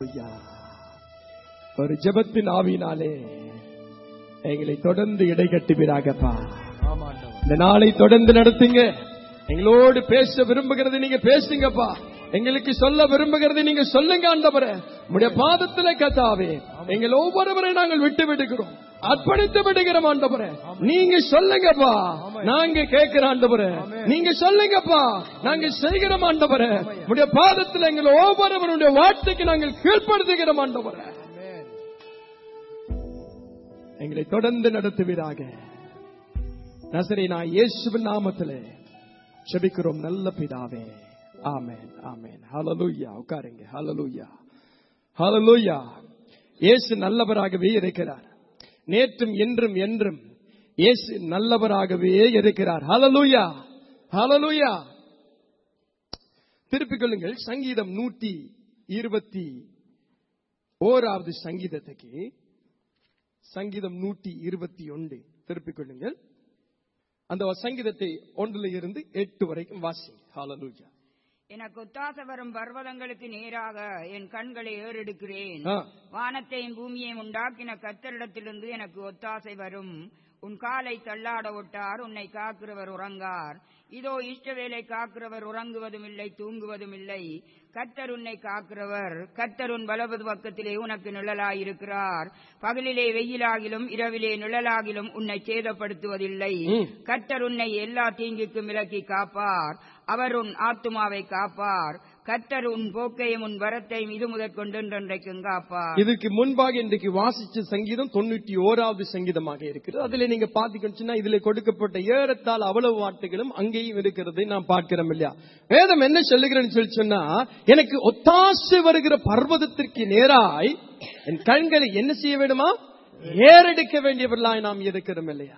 ஐயா, ஒரு ஜெபத்தின் ஆவியினாலே எங்களை தொடர்ந்து இடைகட்டுவீராகப்பா ஆமா ஆண்டவர் இந்த நாளை தொடர்ந்து நடத்துங்க எங்களோடு பேச விரும்புகிறது நீங்க பேசுங்கப்பா எங்களுக்கு சொல்ல விரும்புகிறது நீங்க சொல்லுங்க ஆண்டவரே உடைய பாதத்துல கத்தாவே எங்கள் ஒவ்வொருவரை நாங்கள் விட்டு விடுகிறோம் அர்ப்பணித்து விடுகிறோம் ஆண்டவரே நீங்க சொல்லுங்கப்பா நாங்க கேட்கிற ஆண்டவரே நீங்க சொல்லுங்கப்பா நாங்க செய்கிறோம் ஆண்டவரே உடைய பாதத்துல எங்கள் ஒவ்வொருவருடைய வார்த்தைக்கு நாங்கள் கீழ்ப்படுத்துகிறோம் ஆண்டவரே ஆமென் எங்களை தொடர்ந்து நடத்துவீராக நசரேனா இயேசுவின் நாமத்திலே செபிக்கிறோம் நல்ல பிதாவே ஆமென் ஆமென் ஹalleluya உட்காருங்க ஹalleluya ஹalleluya இயேசு நல்லவராகவே இருக்கிறார் நேற்றும் இன்றும் என்றும் இயேசு நல்லவராகவே இருக்கிறார் ஹalleluya ஹalleluya திருப்பிக் கொள்ளுங்கள் சங்கீதம் நூற்றி இருபத்தி ஓராவது சங்கீதத்துக்கு சங்கீதம் நூற்றி இருபத்தி ஒன்று திருப்பிக் கொள்ளுங்கள் அந்த சங்கீதத்தை ஒன்றில் இருந்து எட்டு வரைக்கும் வாசிங்க ஹalleluya எனக்கு ஒத்தாச வரும் பர்வதங்களுக்கு நேராக என் கண்களை ஏறெடுக்கிறேன் ஆ. வானத்தையும் பூமியையும் உண்டாக்கின கத்தரிடத்திலிருந்து எனக்கு ஒத்தாசை வரும் உன் காலை தள்ளாட ஒட்டார் உன்னை காக்கிறவர் உறங்கார் இதோ இஷ்டவேலை காக்கிறவர் உறங்குவதும் இல்லை தூங்குவதும் இல்லை கத்தர் உன்னை காக்கிறவர் கத்தர் உன் வலது பக்கத்திலே உனக்கு நிழலாயிருக்கிறார் பகலிலே வெயிலாகிலும் இரவிலே நிழலாகிலும் உன்னை சேதப்படுத்துவதில்லை ம். கத்தர் உன்னை எல்லா தீங்குக்கும் விலக்கி காப்பார் அவர் உன் ஆத்துமாவை காப்பார் கத்தர் உன் போக்கையும் உன் வரத்தையும் இது முதற் கொண்டு என்றென்றைக்கும் காப்பார் இதுக்கு முன்பாக இன்றைக்கு வாசிச்ச சங்கீதம் தொண்ணூற்றி ஓராவது சங்கீதமாக இருக்கிறது அதுல நீங்க பாத்தீங்கன்னா இதுல கொடுக்கப்பட்ட ஏறத்தால் அவ்வளவு வார்த்தைகளும் அங்கேயும் இருக்கிறதை நாம் பார்க்கிறோம் இல்லையா வேதம் என்ன சொல்லுகிறேன்னு சொல்லி சொன்னா எனக்கு ஒத்தாசை வருகிற பர்வதத்திற்கு நேராய் என் கண்களை என்ன செய்ய வேண்டுமா ஏறெடுக்க வேண்டியவர்களாய் நாம் இருக்கிறோம் இல்லையா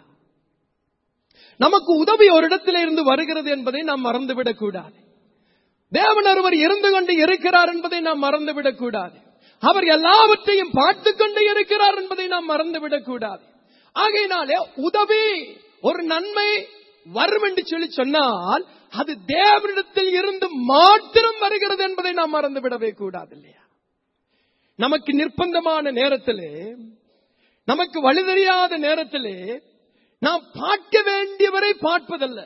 நமக்கு உதவி ஒரு இடத்துல இருந்து வருகிறது என்பதை நாம் மறந்துவிடக் கூடாது தேவன் ஒருவர் இருந்து கொண்டு இருக்கிறார் என்பதை நாம் மறந்துவிடக் கூடாது அவர் எல்லாவற்றையும் பார்த்து கொண்டு இருக்கிறார் என்பதை நாம் மறந்துவிடக் கூடாது ஆகையினாலே உதவி ஒரு நன்மை வரும் என்று சொல்லி சொன்னால் அது தேவனிடத்தில் இருந்து மாத்திரம் வருகிறது என்பதை நாம் மறந்துவிடவே கூடாது இல்லையா நமக்கு நிர்பந்தமான நேரத்திலே நமக்கு வழி தெரியாத நேரத்திலே நாம் பார்க்க வேண்டியவரை பார்ப்பதல்ல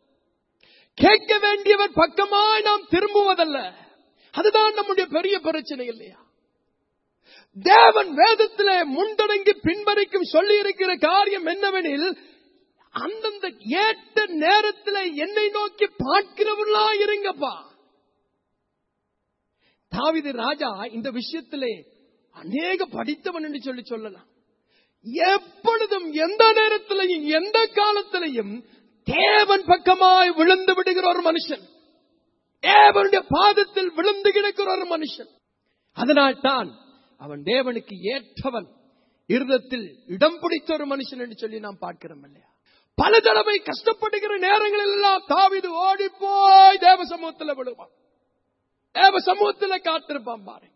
கேட்க வேண்டியவர் பக்கமாய் நாம் திரும்புவதல்ல அதுதான் நம்முடைய பெரிய பிரச்சனை இல்லையா தேவன் வேதத்திலே முன்தொடங்கி பின்வரைக்கும் சொல்லி இருக்கிற காரியம் என்னவெனில் அந்தந்த ஏற்ற நேரத்தில் என்னை நோக்கி பார்க்கிறவர்களா இருங்கப்பா தாவிது ராஜா இந்த விஷயத்திலே அநேக படித்தவன் என்று சொல்லி சொல்லலாம் எப்பொழுதும் எந்த நேரத்திலையும் எந்த காலத்திலையும் தேவன் பக்கமாய் விழுந்து விடுகிற ஒரு மனுஷன் தேவனுடைய பாதத்தில் விழுந்து கிடக்கிற ஒரு மனுஷன் அதனால் தான் அவன் தேவனுக்கு ஏற்றவன் இருதத்தில் இடம் பிடித்த ஒரு மனுஷன் என்று சொல்லி நாம் பார்க்கிறோம் இல்லையா பல தடவை கஷ்டப்படுகிற நேரங்களில் எல்லாம் தாவிது ஓடி போய் தேவ சமூகத்தில் விடுவான் தேவ சமூகத்தில் காத்திருப்பான் பாருங்க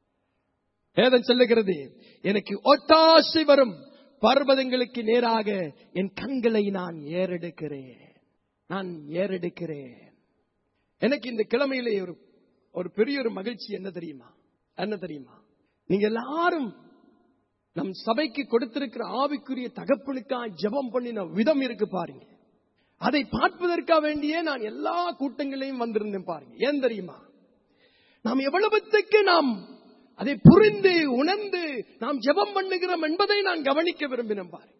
வேதம் சொல்லுகிறது எனக்கு ஒத்தாசை வரும் பர்வதங்களுக்கு நேராக என் கண்களை நான் ஏறெடுக்கிறேன் நான் ஏறெடுக்கிறேன் எனக்கு இந்த கிழமையிலே ஒரு ஒரு பெரிய ஒரு மகிழ்ச்சி என்ன தெரியுமா என்ன தெரியுமா நீங்க எல்லாரும் நம் சபைக்கு கொடுத்திருக்கிற ஆவிக்குரிய தகப்பனுக்காக ஜெபம் பண்ணின விதம் இருக்கு பாருங்க அதை பார்ப்பதற்காக வேண்டியே நான் எல்லா கூட்டங்களையும் வந்திருந்தேன் பாருங்க ஏன் தெரியுமா நாம் எவ்வளவுத்துக்கு நாம் அதை புரிந்து உணர்ந்து நாம் ஜெபம் பண்ணுகிறோம் என்பதை நான் கவனிக்க விரும்பினேன் பாருங்க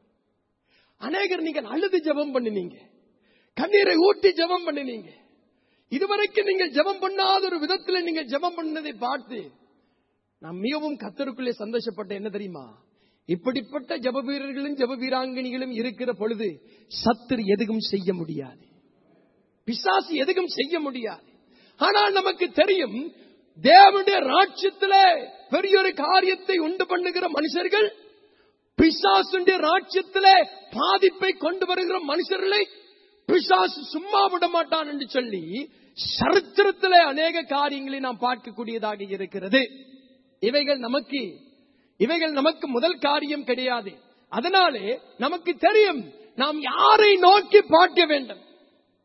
அநேகர் நீங்கள் அழுது ஜெபம் பண்ணினீங்க கண்ணீரை ஊட்டி ஜெபம் பண்ணினீங்க இதுவரைக்கும் நீங்கள் ஜெபம் பண்ணாத ஒரு விதத்துல நீங்க ஜெபம் பண்ணதை பார்த்து நான் மிகவும் கத்தருக்குள்ளே சந்தோஷப்பட்ட என்ன தெரியுமா இப்படிப்பட்ட ஜப வீரர்களும் ஜப வீராங்கனிகளும் இருக்கிற பொழுது சத்துரு எதுவும் செய்ய முடியாது பிசாசு எதுவும் செய்ய முடியாது ஆனால் நமக்கு தெரியும் தேவனுடைய ராட்சியத்திலே பெரிய ஒரு காரியத்தை உண்டு பண்ணுகிற மனுஷர்கள் பிசாசுடைய ராட்சியத்திலே பாதிப்பை கொண்டு வருகிற மனுஷர்களை பிசாசு சும்மா விட மாட்டான் என்று சொல்லி சரித்திரத்திலே அநேக காரியங்களை நாம் பார்க்கக்கூடியதாக இருக்கிறது இவைகள் நமக்கு இவைகள் நமக்கு முதல் காரியம் கிடையாது அதனாலே நமக்கு தெரியும் நாம் யாரை நோக்கி பார்க்க வேண்டும்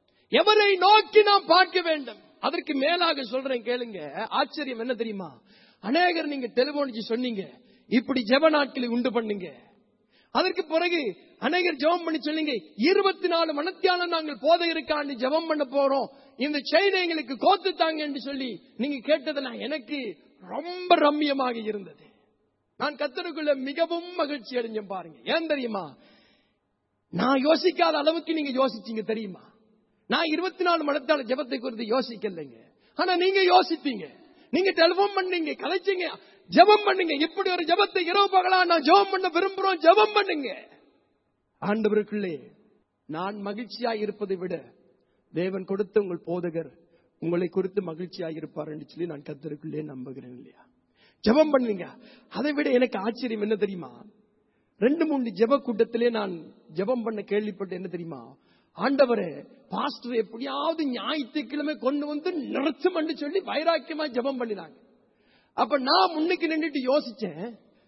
எவரை நோக்கி நாம் பார்க்க வேண்டும் அதற்கு மேலாக சொல்றேன் கேளுங்க ஆச்சரியம் என்ன தெரியுமா அநேகர் நீங்க டெலிபோனிச்சு சொன்னீங்க இப்படி ஜெப நாட்களை உண்டு பண்ணுங்க அதற்கு பிறகு அநேகர் ஜெபம் பண்ணி சொன்னீங்க இருபத்தி நாலு மணத்தியாலம் நாங்கள் போதை இருக்காண்டு ஜெபம் பண்ண போறோம் இந்த செயினை எங்களுக்கு கோத்து தாங்க என்று சொல்லி நீங்க கேட்டதெல்லாம் எனக்கு ரொம்ப ரம்மியமாக இருந்தது நான் கத்தருக்குள்ள மிகவும் மகிழ்ச்சி அடைஞ்சேன் பாருங்க ஏன் தெரியுமா நான் யோசிக்காத அளவுக்கு நீங்க யோசிச்சீங்க தெரியுமா நான் இருபத்தி நாலு மணத்தால ஜெபத்தை குறித்து யோசிக்கலைங்க ஆனா நீங்க யோசித்தீங்க நீங்க டெலிபோன் பண்ணீங்க கலைச்சீங்க ஜெபம் பண்ணுங்க இப்படி ஒரு ஜெபத்தை இரவு பகலா நான் ஜெபம் பண்ண விரும்புறோம் ஜெபம் பண்ணுங்க ஆண்டவருக்குள்ளே நான் மகிழ்ச்சியா இருப்பதை விட தேவன் கொடுத்த உங்கள் போதகர் உங்களை குறித்து மகிழ்ச்சியா இருப்பார் என்று சொல்லி நான் கத்தருக்குள்ளே நம்புகிறேன் இல்லையா ஜெபம் பண்ணுங்க அதை விட எனக்கு ஆச்சரியம் என்ன தெரியுமா ரெண்டு மூணு ஜெப கூட்டத்திலே நான் ஜெபம் பண்ண கேள்விப்பட்ட என்ன தெரியுமா ஆண்டவரே பாஸ்டர் எப்படியாவது ஞாயிற்றுக்கிழமை கொண்டு வந்து நிறுத்தம் சொல்லி வைராக்கியமா ஜெபம் பண்ணினாங்க அப்ப நான் முன்னுக்கு நின்றுட்டு யோசிச்சேன்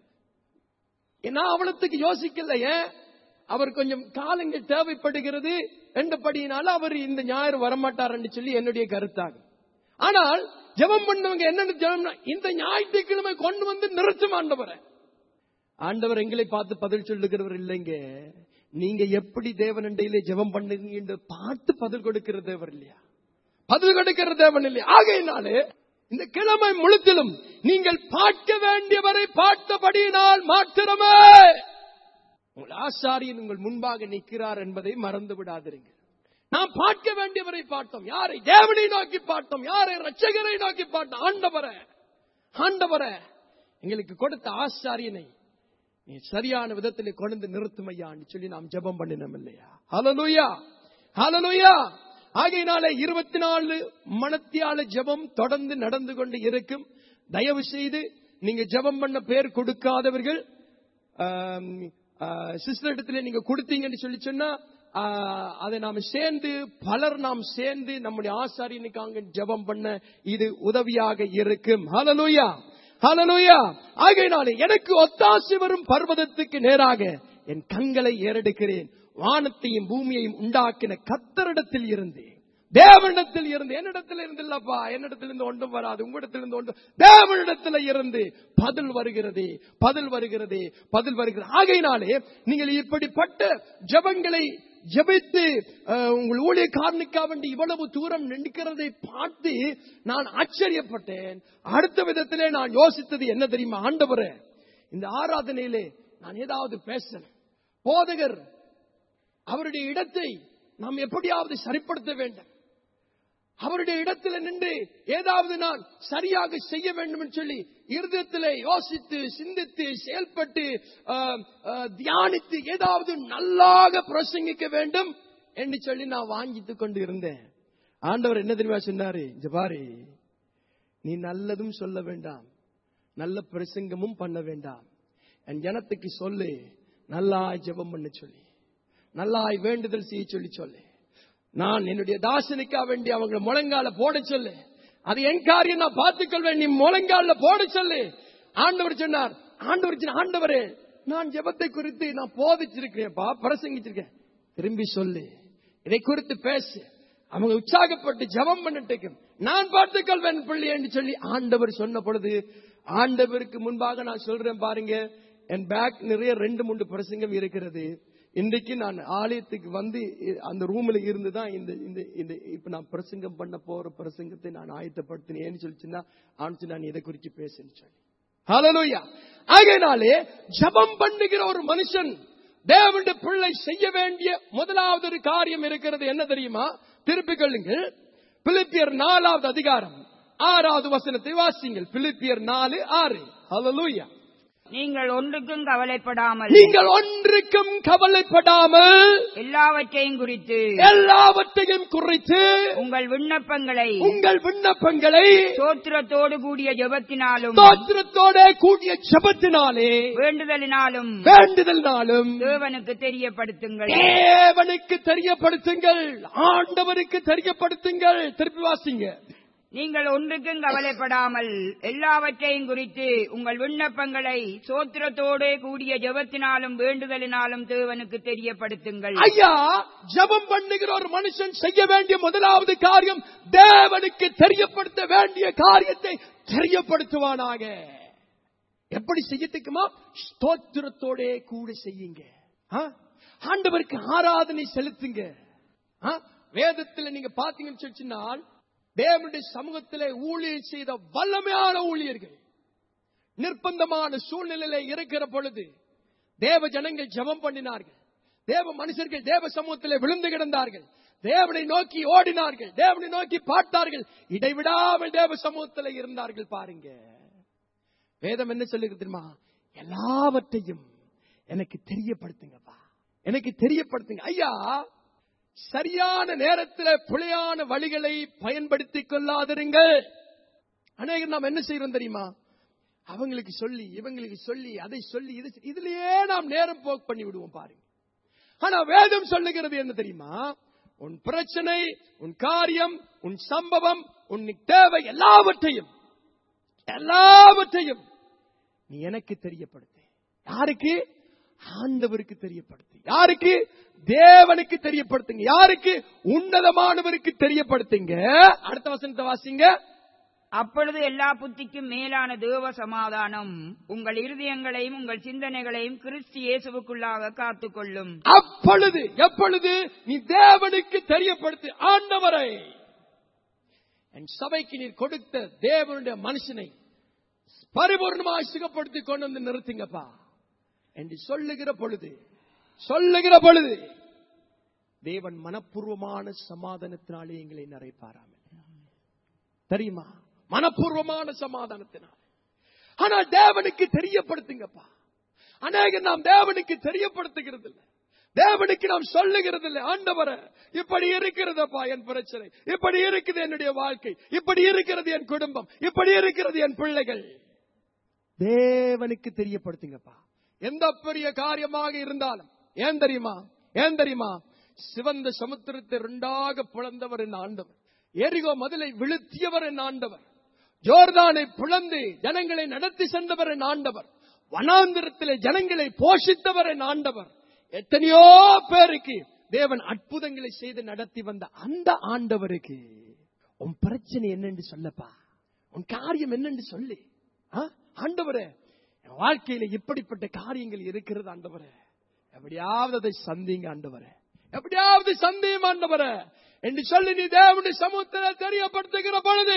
நான் அவளத்துக்கு யோசிக்கல ஏன் அவர் கொஞ்சம் காலங்கள் தேவைப்படுகிறது என்றபடியினால அவர் இந்த ஞாயிறு வரமாட்டார் சொல்லி என்னுடைய கருத்தாகும் ஆனால் ஜெபம் பண்ணவங்க என்னன்னு ஜெபம்னா இந்த ஞாயிற்றுக்கிழமை கொண்டு வந்து நிறுத்தும் ஆண்டவரை ஆண்டவர் எங்களை பார்த்து பதில் சொல்லுகிறவர் இல்லைங்க நீங்க எப்படி தேவனண்டையிலே ஜெபம் பண்ணுங்க என்று பார்த்து பதில் கொடுக்கிற தேவர் இல்லையா பதில் கொடுக்கிற தேவன் இல்லையா ஆகையினாலே இந்த கிழமை முழுத்திலும் நீங்கள் பார்க்க வேண்டியவரை பார்த்தபடியினால் மாத்திரமே உங்கள் ஆசாரியன் உங்கள் முன்பாக நிற்கிறார் என்பதை மறந்து விடாதிருங்க நாம் பார்க்க வேண்டியவரை பார்த்தோம் யாரை தேவனை நோக்கி பார்த்தோம் யாரை ரட்சகரை நோக்கி பார்த்தோம் ஆண்டவரை ஆண்டவரை எங்களுக்கு கொடுத்த ஆசாரியனை நீ சரியான விதத்தில் கொண்டு நிறுத்துமையான்னு சொல்லி நாம் ஜெபம் பண்ணினோம் இல்லையா ஹலலுயா ஹலலுயா ஆகையினாலே இருபத்தி நாலு மனத்தியால ஜெபம் தொடர்ந்து நடந்து கொண்டு இருக்கும் தயவு செய்து நீங்க ஜெபம் பண்ண பேர் கொடுக்காதவர்கள் சிஸ்டர் இடத்துல நீங்க கொடுத்தீங்கன்னு சொல்லி சொன்னா ஆஹ், அதை நாம் சேர்ந்து பலர் நாம் சேர்ந்து நம்முடைய ஆசாரியனுக்காக ஜெபம் பண்ண இது உதவியாக இருக்கும் ஹலலுயா ஹலலுயா ஆகையினாலே எனக்கு ஒத்தாசை வரும் பர்வதத்துக்கு நேராக என் கண்களை ஏறெடுக்கிறேன் வானத்தையும் பூமியையும் உண்டாக்கின கத்தரிடத்தில் இருந்து தேவனிடத்தில் இருந்து என்னிடத்தில் இருந்து இல்லப்பா என்னிடத்தில் இருந்து ஒன்றும் வராது உங்களிடத்தில் இருந்து ஒன்றும் தேவனிடத்தில் இருந்து பதில் வருகிறது பதில் வருகிறது பதில் வருகிறது ஆகையினாலே நீங்கள் இப்படிப்பட்ட ஜெபங்களை ஜெபித்து அஹ், உங்கள் ஊழியக்காரனுக்காக வேண்டி இவ்வளவு தூரம் நிற்கிறதை பார்த்து நான் ஆச்சரியப்பட்டேன் அடுத்த விதத்திலே நான் யோசித்தது என்ன தெரியுமா ஆண்டவரே இந்த ஆராதனையிலே நான் ஏதாவது பேசணும் போதகர் அவருடைய இடத்தை நாம் எப்படியாவது சரிப்படுத்த வேண்டும் அவருடைய இடத்துல நின்று ஏதாவது நான் சரியாக செய்ய வேண்டும் என்று சொல்லி இருதயத்திலே யோசித்து சிந்தித்து செயல்பட்டு ஆஹ், ஆஹ், தியானித்து ஏதாவது நல்லாக பிரசங்கிக்க வேண்டும் என்று சொல்லி நான் வாங்கித்துக் கொண்டு இருந்தேன் ஆண்டவர் என்ன தெரியுமா சொன்னாரு இங்க பாரு நீ நல்லதும் சொல்ல வேண்டாம் நல்ல பிரசங்கமும் பண்ண வேண்டாம் என் ஜனத்துக்கு சொல்லு நல்லாய் ஜெபம் பண்ண சொல்லி நல்லாய் வேண்டுதல் செய்ய சொல்லி சொல்லு நான் என்னுடைய தாசனுக்கா வேண்டி அவங்களை முழங்கால போட சொல்லு அது என் காரியம் நான் பார்த்துக்கொள்வேன் நீ முழங்கால போட சொல்லு ஆண்டவர் சொன்னார் ஆண்டவர் சொன்னார், ஆண்டவரே நான் ஜெபத்தை குறித்து நான் போதிச்சிருக்கிறேன்ப்பா பிரசங்கிச்சிருக்கேன் திரும்பி சொல்லு இதை குறித்து பேசு அவங்க உற்சாகப்பட்டு ஜெபம் பண்ணிட்டு நான் பார்த்துக்கொள்வேன் பிள்ளை என்று சொல்லி ஆண்டவர் சொன்ன பொழுது ஆண்டவருக்கு முன்பாக நான் சொல்றேன் பாருங்க என் பேக் நிறைய ரெண்டு மூன்று பிரசங்கம் இருக்கிறது இன்றைக்கு நான் ஆலயத்துக்கு வந்து இ- அந்த ரூம்ல இருந்து தான் இந்த இந்த இந்த இப்ப நான் பிரசங்கம் பண்ண போற பிரசங்கத்தை நான் ஆயத்தப்படுத்தினேன்னு சொல்லிச்சுன்னா ஆனிச்சு நான் இதை குறித்து பேசுன்னு சொல்லி ஹalleluya ஆகையினாலே ஜெபம் பண்ணுகிற ஒரு மனுஷன் தேவனுடைய பிள்ளை செய்ய வேண்டிய முதலாவது ஒரு காரியம் இருக்கிறது என்ன தெரியுமா திருப்பிக் கொள்ளுங்கள் பிலிப்பியர் நாலாவது அதிகாரம் ஆறாவது வசனத்தை வாசிங்கள் பிலிப்பியர் நாலு ஆறு ஹalleluya நீங்கள் ஒன்றுக்கும் கவலைப்படாமல் நீங்கள் ஒன்றுக்கும் கவலைப்படாமல் எல்லாவற்றையும் குறித்து எல்லாவற்றையும் குறித்து உங்கள் விண்ணப்பங்களை உங்கள் விண்ணப்பங்களை சோத்திரத்தோடு கூடிய ஜெபத்தினாலும் தோத்திரத்தோட கூடிய ஜபத்தினாலே வேண்டுதலினாலும் வேண்டுதல்னாலும் தேவனுக்கு தெரியப்படுத்துங்கள் தேவனுக்கு தெரியப்படுத்துங்கள் ஆண்டவருக்கு தெரியப்படுத்துங்கள் திருப்பி வாசிங்க நீங்கள் ஒன்றுக்கும் கவலைப்படாமல் எல்லாவற்றையும் குறித்து உங்கள் விண்ணப்பங்களை சோத்திரத்தோடு கூடிய ஜெபத்தினாலும் வேண்டுதலினாலும் தேவனுக்கு தெரியப்படுத்துங்கள் ஐயா ஜெபம் பண்ணுகிற ஒரு மனுஷன் செய்ய வேண்டிய முதலாவது காரியம் தேவனுக்கு தெரியப்படுத்த வேண்டிய காரியத்தை தெரியப்படுத்துவானாக எப்படி செய்யத்துக்குமா ஸ்தோத்திரத்தோட கூட செய்யுங்க ஆ? ஆண்டவருக்கு ஆராதனை செலுத்துங்க ஆ? வேதத்துல நீங்க பாத்தீங்கன்னு சொல்லிச்சுனால் தேவனுடைய சமூகத்திலே ஊழியர் செய்த வல்லமையான ஊழியர்கள் நிர்பந்தமான சூழ்நிலையில இருக்கிற பொழுது தேவ ஜனங்கள் ஜெபம் பண்ணினார்கள் தேவ மனுஷர்கள் தேவ சமூகத்திலே விழுந்து கிடந்தார்கள் தேவனை நோக்கி ஓடினார்கள் தேவனை நோக்கி பார்த்தார்கள் இடைவிடாமல் தேவ சமூகத்தில் இருந்தார்கள் பாருங்க வேதம் என்ன சொல்லுகிறது தெரியுமா எல்லாவற்றையும் எனக்கு தெரியப்படுத்துங்கப்பா எனக்கு தெரியப்படுத்துங்க ஐயா சரியான நேரத்தில் பிழையான வழிகளை பயன்படுத்திக் கொள்ளாதிருங்கள் அநேகர் நாம் என்ன செய்யறோம் தெரியுமா அவங்களுக்கு சொல்லி இவங்களுக்கு சொல்லி அதை சொல்லி இது இதுலயே நாம் நேரம் போக் பண்ணி விடுவோம் பாருங்க ஆனா வேதம் சொல்லுகிறது என்ன தெரியுமா உன் பிரச்சனை உன் காரியம் உன் சம்பவம் உன் தேவை எல்லாவற்றையும் எல்லாவற்றையும் நீ எனக்கு தெரியப்படுத்து யாருக்கு ஆண்டவருக்கு தெரியப்படுத்து யாருக்கு தேவனுக்கு தெரியப்படுத்துங்க யாருக்கு உன்னதமானவருக்கு தெரியப்படுத்துங்க அடுத்த வசனத்தை வாசிங்க அப்பொழுது எல்லா புத்திக்கும் மேலான தேவ சமாதானம் உங்கள் இருதயங்களையும் உங்கள் சிந்தனைகளையும் கிறிஸ்து இயேசுவுக்குள்ளாக காத்துக்கொள்ளும் அப்பொழுது எப்பொழுது நீ தேவனுக்கு தெரியப்படுத்து ஆண்டவரை என் சபைக்கு நீர் கொடுத்த தேவனுடைய மனுஷனை பரிபூர்ணமாய் சுகப்படுத்தி கொண்டு வந்து நிறுத்துங்கப்பா என்று சொல்லுகிற பொழுது சொல்லுகிற பொழுது தேவன் மனப்பூர்வமான சமாதானத்தினாலே எங்களை நிறைப்பாராம் தெரியுமா மனப்பூர்வமான சமாதானத்தினால் ஆனா தேவனுக்கு தெரியப்படுத்துங்கப்பா அநேக நாம் தேவனுக்கு தெரியப்படுத்துகிறது இல்லை தேவனுக்கு நாம் சொல்லுகிறது இல்லை ஆண்டவர இப்படி இருக்கிறதப்பா என் பிரச்சனை இப்படி இருக்குது என்னுடைய வாழ்க்கை இப்படி இருக்கிறது என் குடும்பம் இப்படி இருக்கிறது என் பிள்ளைகள் தேவனுக்கு தெரியப்படுத்துங்கப்பா எந்த பெரிய காரியமாக இருந்தாலும் ஏன் தெரியுமா ஏன் தெரியுமா சிவந்த சமுத்திரத்தை ரெண்டாக பிளந்தவர் என் ஆண்டவர் எரிகோ மதிலை விழுத்தியவர் என் ஆண்டவர் ஜோர்தானை பிளந்து ஜனங்களை நடத்தி சென்றவர் என் ஆண்டவர் வனாந்திரத்திலே ஜனங்களை போஷித்தவர் என் ஆண்டவர் எத்தனையோ பேருக்கு தேவன் அற்புதங்களை செய்து நடத்தி வந்த அந்த ஆண்டவருக்கு உன் பிரச்சனை என்னன்னு சொல்லப்பா உன் காரியம் என்னன்னு சொல்லு ஆ? ஆண்டவரே என் வாழ்க்கையில இப்படிப்பட்ட காரியங்கள் இருக்கிறது ஆண்டவரே எப்படியாவது அதை சந்திங்க ஆண்டவரே எப்படியாவது சந்தியும் ஆண்டவரே என்று சொல்லி நீ தேவனுடைய சமூகத்தில் தெரியப்படுத்துகிற பொழுது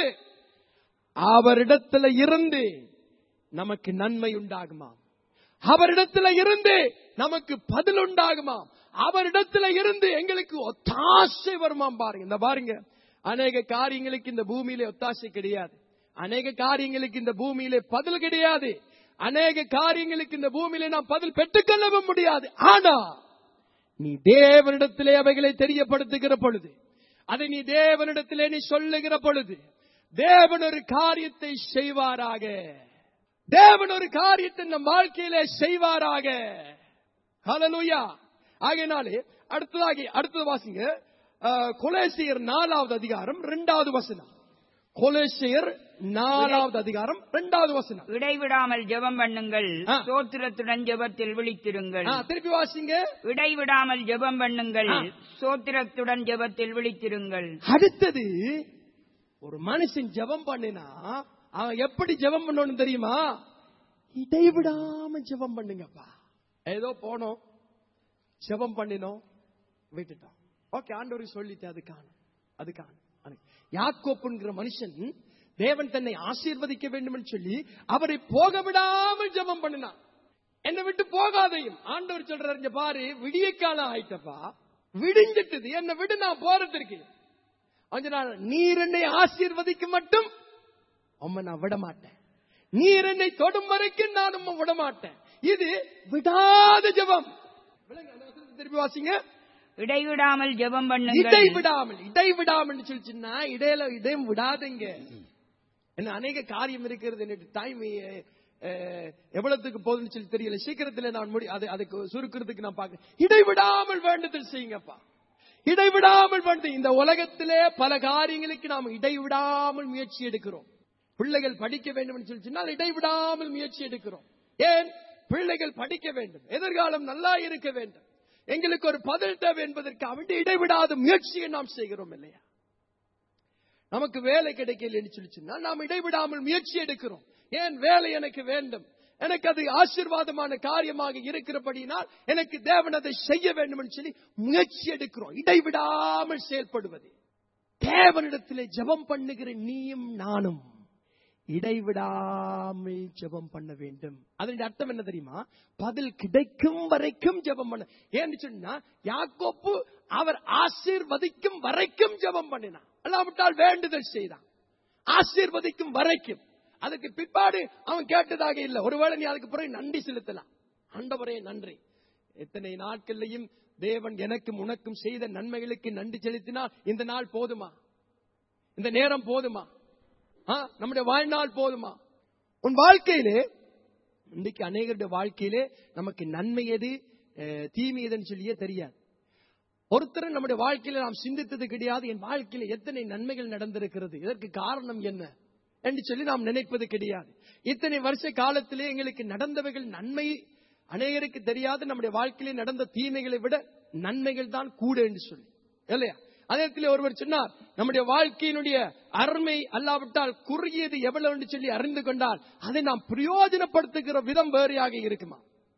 அவரிடத்துல இருந்து நமக்கு நன்மை உண்டாகுமாம் அவரிடத்துல இருந்து நமக்கு பதில் உண்டாகுமாம் அவரிடத்துல இருந்து எங்களுக்கு ஒத்தாசை வருமாம் பாருங்க இந்த பாருங்க அநேக காரியங்களுக்கு இந்த பூமியிலே ஒத்தாசை கிடையாது அநேக காரியங்களுக்கு இந்த பூமியிலே பதில் கிடையாது அநேக காரியங்களுக்கு இந்த பூமியிலே நாம் பதில் பெற்றுக்கொள்ளவும் முடியாது ஆனா நீ தேவனிடத்திலே அவைகளை தெரியப்படுத்துகிற பொழுது அதை நீ தேவனிடத்திலே நீ சொல்லுகிற பொழுது தேவன் ஒரு காரியத்தை செய்வாராக தேவன் ஒரு காரியத்தை நம் வாழ்க்கையிலே செய்வாராக ஹalleluya ஆகையினாலே அடுத்ததாகி அடுத்தது வாசிங்க அஹ், கொலேசியர் நாலாவது அதிகாரம் இரண்டாவது வசனம் கொலேசியர் நாலாவது அதிகாரம் இரண்டாவது வசனம் இடைவிடாமல் ஜெபம் பண்ணுங்கள் ஆ. சோத்திரத்துடன் ஜெபத்தில் விழித்திருங்கள் ஆ, திருப்பி வாசிங்க இடைவிடாமல் ஜெபம் பண்ணுங்கள் ஆ. சோத்திரத்துடன் ஜெபத்தில் விழித்திருங்கள் அடுத்தது ஒரு மனுஷன் ஜெபம் பண்ணினா அவன் எப்படி ஜெபம் பண்ணணும் தெரியுமா இடைவிடாம ஜெபம் பண்ணுங்கப்பா ஏதோ போனோம் ஜெபம் பண்ணினோம் விட்டுட்டோம் ஓகே ஆண்டவருக்கு சொல்லிட்டு அது காணும் அது காணும் யாக்கோப்புங்கிற மனுஷன் தேவன் தன்னை ஆசீர்வதிக்க வேண்டும் என்று சொல்லி அவரை போக விடாமல் ஜெபம் பண்ணினான் என்னை விட்டு போகாதையும் ஆண்டவர் சொல்றாரு இங்க பாரு விடிய காலம் ஆயிட்டப்பா விடிஞ்சிட்டது என்னை விட்டு நான் போறதுக்கு கொஞ்ச நாள் நீர் என்னை ஆசீர்வதிக்க மட்டும் உம்மை நான் விட மாட்டேன் நீர் என்னை தொடும் வரைக்கும் நான் உம்மை விட மாட்டேன் இது விடாத ஜெபம் விளங்க, அந்த வசனத்தை திருப்பி வாசிங்க இடைவிடாமல் ஜெபம் இடை பண்ணுங்கள் விடாமல் இடை விடாமல் சொல்லிச்சுன்னா இடையில இடையும் விடாதீங்க என்ன அநேக காரியம் இருக்கிறது எனக்கு டைம் எவ்வளவுக்கு போகுதுன்னு சொல்லி தெரியல சீக்கிரத்துல நான் முடி அது அதுக்கு சுருக்கிறதுக்கு நான் பார்க்க இடைவிடாமல் வேண்டுதல் செய்யுங்கப்பா இடைவிடாமல் பண்ணு இந்த உலகத்திலே பல காரியங்களுக்கு நாம் இடைவிடாமல் முயற்சி எடுக்கிறோம் பிள்ளைகள் படிக்க வேண்டும் என்று சொல்லி சொன்னால் இடைவிடாமல் முயற்சி எடுக்கிறோம் ஏன் பிள்ளைகள் படிக்க வேண்டும் எதிர்காலம் நல்லா இருக்க வேண்டும் எங்களுக்கு ஒரு பதில் தேவை என்பதற்கு அவன் இடைவிடாத முயற்சியை நாம் செய்கிறோம் இல்லையா நமக்கு வேலை கிடைக்கல என்று சொல்லி சொன்னால் நாம் இடைவிடாமல் முயற்சி எடுக்கிறோம் ஏன் வேலை எனக்கு வேண்டும் எனக்கு அது ஆசீர்வாதமான காரியமாக இருக்கிறபடினால் எனக்கு தேவன் அதை செய்ய வேண்டும் என்று சொல்லி முயற்சி எடுக்கிறோம் இடைவிடாமல் செயல்படுவது தேவனிடத்திலே ஜெபம் பண்ணுகிற நீயும் நானும் இடைவிடாமல் ஜெபம் பண்ண வேண்டும் அதனுடைய அர்த்தம் என்ன தெரியுமா பதில் கிடைக்கும் வரைக்கும் ஜெபம் பண்ண ஏன்னு சொன்னா யாக்கோப்பு அவர் ஆசீர்வதிக்கும் வரைக்கும் ஜெபம் பண்ணினான் அல்லாவிட்டால் வேண்டுதல் செய்தான் ஆசீர்வதிக்கும் வரைக்கும் அதுக்கு பிற்பாடு அவன் கேட்டதாக இல்லை ஒருவேளை நீ அதுக்கு பிறகு நன்றி செலுத்தலாம் ஆண்டவரே நன்றி எத்தனை நாட்கள்லையும் தேவன் எனக்கும் உனக்கும் செய்த நன்மைகளுக்கு நன்றி செலுத்தினால் இந்த நாள் போதுமா இந்த நேரம் போதுமா ஆ, நம்முடைய வாழ்நாள் போதுமா உன் வாழ்க்கையிலே இன்றைக்கு அநேகருடைய வாழ்க்கையிலே நமக்கு நன்மை எது அஹ், தீமை எதுன்னு சொல்லியே தெரியாது ஒருத்தர் நம்முடைய வாழ்க்கையில நாம் சிந்தித்தது கிடையாது என் வாழ்க்கையில எத்தனை நன்மைகள் நடந்திருக்கிறது இதற்கு காரணம் என்ன என்று சொல்லி நாம் நினைப்பது கிடையாது இத்தனை வருஷ காலத்திலே எங்களுக்கு நடந்தவைகள் நன்மை அநேகருக்கு தெரியாது நம்முடைய வாழ்க்கையிலே நடந்த தீமைகளை விட நன்மைகள் தான் கூட என்று சொல்லி இல்லையா அதே இடத்துல ஒருவர் சொன்னார் நம்முடைய வாழ்க்கையினுடைய அருமை அல்லாவிட்டால் குறுகியது எவ்வளவு என்று சொல்லி அறிந்து கொண்டால் அதை நாம் பிரயோஜனப்படுத்துகிற விதம் வேறையாக இருக்குமா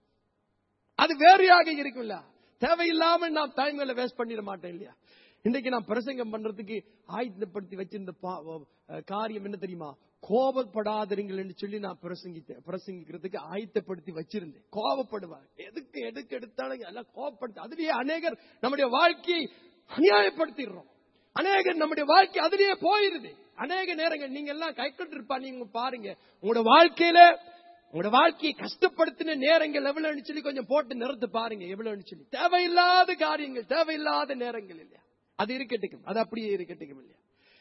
அது வேறையாக இருக்கும்ல தேவையில்லாமல் நாம் டைம்களை வேஸ்ட் பண்ணிட மாட்டோம் இல்லையா இன்றைக்கு நான் பிரசங்கம் பண்றதுக்கு ஆயத்தப்படுத்தி வச்சிருந்த பா- அஹ் காரியம் என்ன தெரியுமா கோபப்படாதீர்கள் என்று சொல்லி நான் பிரசங்கித்தேன் பிரசங்கிக்கிறதுக்கு ஆயத்தப்படுத்தி வச்சிருந்தேன் கோபப்படுவார் எதுக்கு எதுக்கு எடுத்தாலும் எல்லாம் கோபப்படுத்த அதுலயே அநேகர் நம்முடைய வாழ்க்கையை அநியாயப்படுத்திடுறோம் அநேகர் நம்முடைய வாழ்க்கை அதுலயே போயிருது அநேக நேரங்கள் நீங்க எல்லாம் கை இருப்பா நீங்க பாருங்க உங்களோட வாழ்க்கையில உங்களோட வாழ்க்கையை கஷ்டப்படுத்தின நேரங்கள் எவ்வளவுன்னு சொல்லி கொஞ்சம் போட்டு நிறுத்து பாருங்க எவ்வளவுன்னு சொல்லி தேவையில்லாத காரியங்கள் தேவையில்லாத நேரங்கள் இல்லையா அது இருக்கட்டுக்கும் அது அப்படியே இருக்கட்டுக்கும் இல்லையா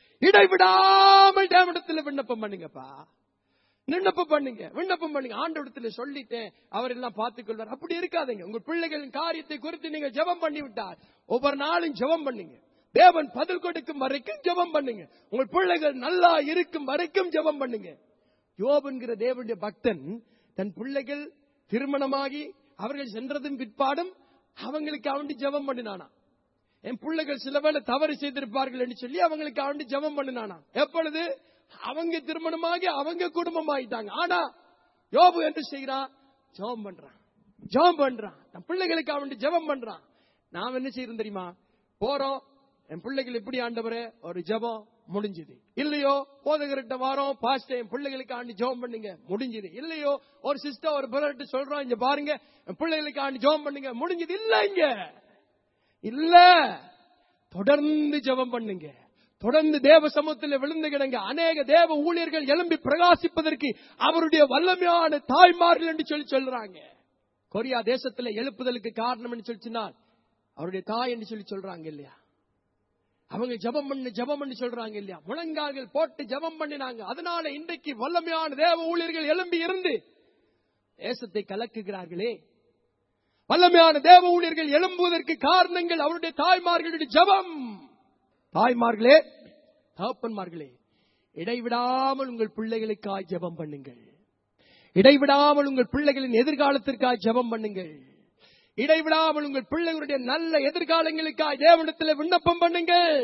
இடைவிடாமல் தேவனிடத்துல விண்ணப்பம் பண்ணுங்கப்பா விண்ணப்பம் பண்ணுங்க விண்ணப்பம் பண்ணுங்க ஆண்டவடத்துல சொல்லிட்டேன் அவர் எல்லாம் பார்த்துக் கொள்வார் அப்படி இருக்காதீங்க உங்க பிள்ளைகளின் காரியத்தை குறித்து நீங்க ஜெபம் பண்ணி விட்டார் ஒவ்வொரு நாளும் ஜெபம் பண்ணுங்க தேவன் பதில் கொடுக்கும் வரைக்கும் ஜெபம் பண்ணுங்க உங்கள் பிள்ளைகள் நல்லா இருக்கும் வரைக்கும் ஜெபம் பண்ணுங்க யோப் என்கிற தேவனுடைய பக்தன் தன் பிள்ளைகள் திருமணமாகி அவர்கள் சென்றதும் பிற்பாடும் அவங்களுக்கு அவண்டி ஜெபம் பண்ணினானா என் பிள்ளைகள் சில வேளை தவறு செய்திருப்பார்கள் என்று சொல்லி அவங்களுக்கு அவண்டி ஜெபம் பண்ணினானா எப்பொழுது அவங்க திருமணமாகி அவங்க குடும்பம் ஆயிட்டாங்க ஆனா யோபு என்று செய்கிறான் ஜெபம் பண்றான் ஜெபம் பண்றான் தன் பிள்ளைகளுக்கு அவண்டி ஜெபம் பண்றான் நாம் என்ன செய்யறோம் தெரியுமா போறோம் என் பிள்ளைகள் எப்படி ஆண்டவரே ஒரு ஜெபம் முடிஞ்சது இல்லையோ போதகர்கிட்ட வாரோம் பாஸ்ட் என் பிள்ளைகளுக்கு ஆண்டு ஜெபம் பண்ணுங்க முடிஞ்சது இல்லையோ ஒரு சிஸ்டர் ஒரு பிரதர்கிட்ட சொல்றோம் இங்க பாருங்க என் பிள்ளைகளுக்கு ஆண்டு ஜெபம் பண்ணுங்க முடிஞ்சது இல்ல இங்க இல்ல தொடர்ந்து ஜெபம் பண்ணுங்க தொடர்ந்து தேவ சமூகத்தில் விழுந்து கிடங்க அநேக தேவ ஊழியர்கள் எழும்பி பிரகாசிப்பதற்கு அவருடைய வல்லமையான தாய்மார்கள் என்று சொல்லி சொல்றாங்க கொரியா தேசத்துல எழுப்புதலுக்கு காரணம் என்று சொல்லி சொன்னால் அவருடைய தாய் என்று சொல்லி சொல்றாங்க இல்லையா அவங்க ஜெபம் பண்ணி ஜெபம் பண்ணி சொல்றாங்க இல்லையா முழங்கால்கள் போட்டு ஜெபம் பண்ணினாங்க அதனால இன்றைக்கு வல்லமையான தேவ ஊழியர்கள் எழும்பி இருந்து தேசத்தை கலக்குகிறார்களே வல்லமையான தேவ ஊழியர்கள் எழும்புவதற்கு காரணங்கள் அவருடைய தாய்மார்களுடைய ஜெபம் தாய்மார்களே தகப்பன்மார்களே இடைவிடாமல் உங்கள் பிள்ளைகளுக்காய் ஜெபம் பண்ணுங்கள் இடைவிடாமல் உங்கள் பிள்ளைகளின் எதிர்காலத்திற்காய் ஜெபம் பண்ணுங்கள் இடைவிடாமல் உங்கள் பிள்ளைகளுடைய நல்ல எதிர்காலங்களுக்காய் தேவனிடத்தில் விண்ணப்பம் பண்ணுங்கள்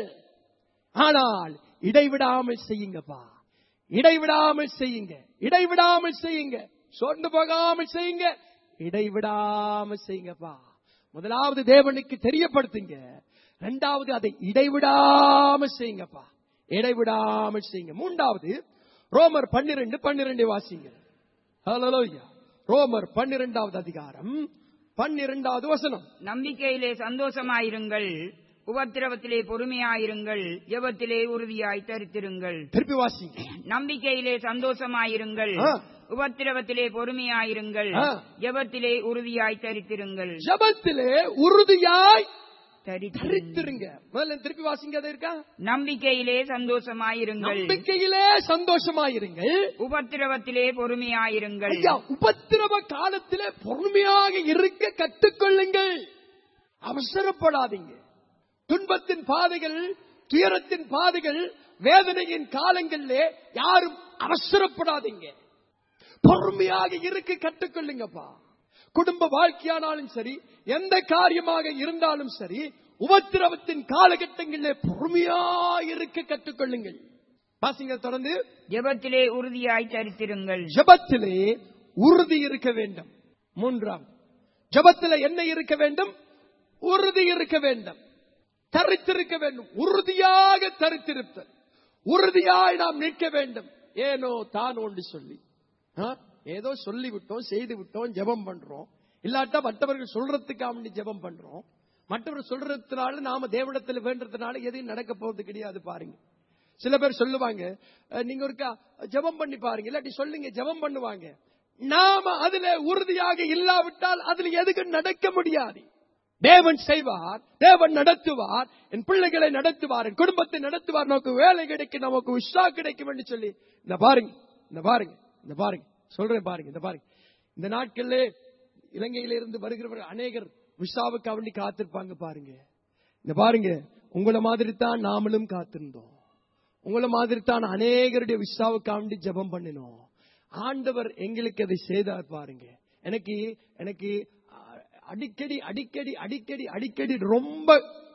ஆனால் இடைவிடாமல் செய்யுங்கப்பா இடைவிடாமல் செய்யுங்க இடைவிடாமல் செய்யுங்க சோர்ந்து போகாமல் செய்யுங்க இடைவிடாமல் செய்யுங்கப்பா முதலாவது தேவனுக்கு தெரியப்படுத்துங்க இரண்டாவது அதை இடைவிடாமல் செய்யுங்கப்பா இடைவிடாமல் செய்யுங்க மூன்றாவது ரோமர் பன்னிரண்டு பன்னிரண்டு வாசிங்க ஹalleluya ரோமர் பன்னிரெண்டாவது அதிகாரம் பன்னிரெண்டாவது வசனம் நம்பிக்கையிலே சந்தோஷமாயிருங்கள் உபத்திரவத்திலே பொறுமையாயிருங்கள் ஜெபத்திலே உறுதியாய் தரித்திருங்கள் திருப்பி வாசிங்க நம்பிக்கையிலே சந்தோஷமாயிருங்கள் ஆ. உபத்திரவத்திலே பொறுமையாயிருங்கள் ஆ. ஜெபத்திலே உறுதியாய் தரித்திருங்கள் ஜபத்திலே உறுதியாய் தரித்திருங்கள் தரித்திருங்க முதல்ல திருப்பி வாசிங்க அது இருக்கா நம்பிக்கையிலே சந்தோஷமாயிருங்கள் நம்பிக்கையிலே சந்தோஷமாயிருங்கள் உபத்திரவத்திலே பொறுமையாயிருங்கள் ஐயா உபத்திரவ காலத்திலே பொறுமையாக இருக்க கற்றுக்கொள்ளுங்கள் அவசரப்படாதீங்க துன்பத்தின் பாதைகள் துயரத்தின் பாதைகள் வேதனையின் காலங்களிலே யாரும் அவசரப்படாதீங்க பொறுமையாக இருக்க கற்றுக்கொள்ளுங்கப்பா குடும்ப வாழ்க்கையானாலும் சரி எந்த காரியமாக இருந்தாலும் சரி உபத்திரவத்தின் காலகட்டங்களிலே பொறுமையா இருக்க கற்றுக்கொள்ளுங்கள் பாசிங்க தொடர்ந்து ஜெபத்திலே உறுதியாய் தரித்திருங்கள் ஜபத்திலே உறுதி இருக்க வேண்டும் மூன்றாம் ஜபத்திலே என்ன இருக்க வேண்டும் உறுதி இருக்க வேண்டும் தரித்திருக்க வேண்டும் உறுதியாக தரித்திருத்தல் உறுதியாய் நாம் நிற்க வேண்டும் ஏனோ தான் ஒன்று சொல்லி ஆ? ஏதோ சொல்லி விட்டோம் செய்து விட்டோம் ஜெபம் பண்றோம் இல்லாட்டா மற்றவர்கள் சொல்றதுக்காக வேண்டி ஜெபம் பண்றோம் மற்றவர்கள் சொல்றதுனால நாம தேவனிடத்தில் வேண்டதுனால எதையும் நடக்க போறது கிடையாது பாருங்க சில பேர் சொல்லுவாங்க அஹ், நீங்க ஒருக்கா ஜெபம் பண்ணி பாருங்க இல்லாட்டி சொல்லுங்க ஜெபம் பண்ணுவாங்க நாம அதுல உறுதியாக இல்லாவிட்டால் அதுல எதுக்கு நடக்க முடியாது தேவன் செய்வார் தேவன் நடத்துவார் என் பிள்ளைகளை நடத்துவார் என் குடும்பத்தை நடத்துவார் நமக்கு வேலை கிடைக்கும் நமக்கு உஷா கிடைக்கும் என்று சொல்லி இந்த பாருங்க இந்த பாருங்க இந்த பாருங்க சொல்றேன் பாருங்க இந்த பாருங்க இந்த நாட்கள்ல இலங்கையில இருந்து வருகிறவர்கள் அநேகர் விசாவுக்கு அவண்டி காத்திருப்பாங்க பாருங்க இந்த பாருங்க உங்களை மாதிரி தான் நாமளும் காத்திருந்தோம் உங்களை மாதிரி தான் அநேகருடைய விசாவுக்காண்டி ஜெபம் பண்ணினோம் ஆண்டவர் எங்களுக்கு அதை செய்தார் பாருங்க எனக்கு எனக்கு அஹ், அடிக்கடி அடிக்கடி அடிக்கடி அடிக்கடி ரொம்ப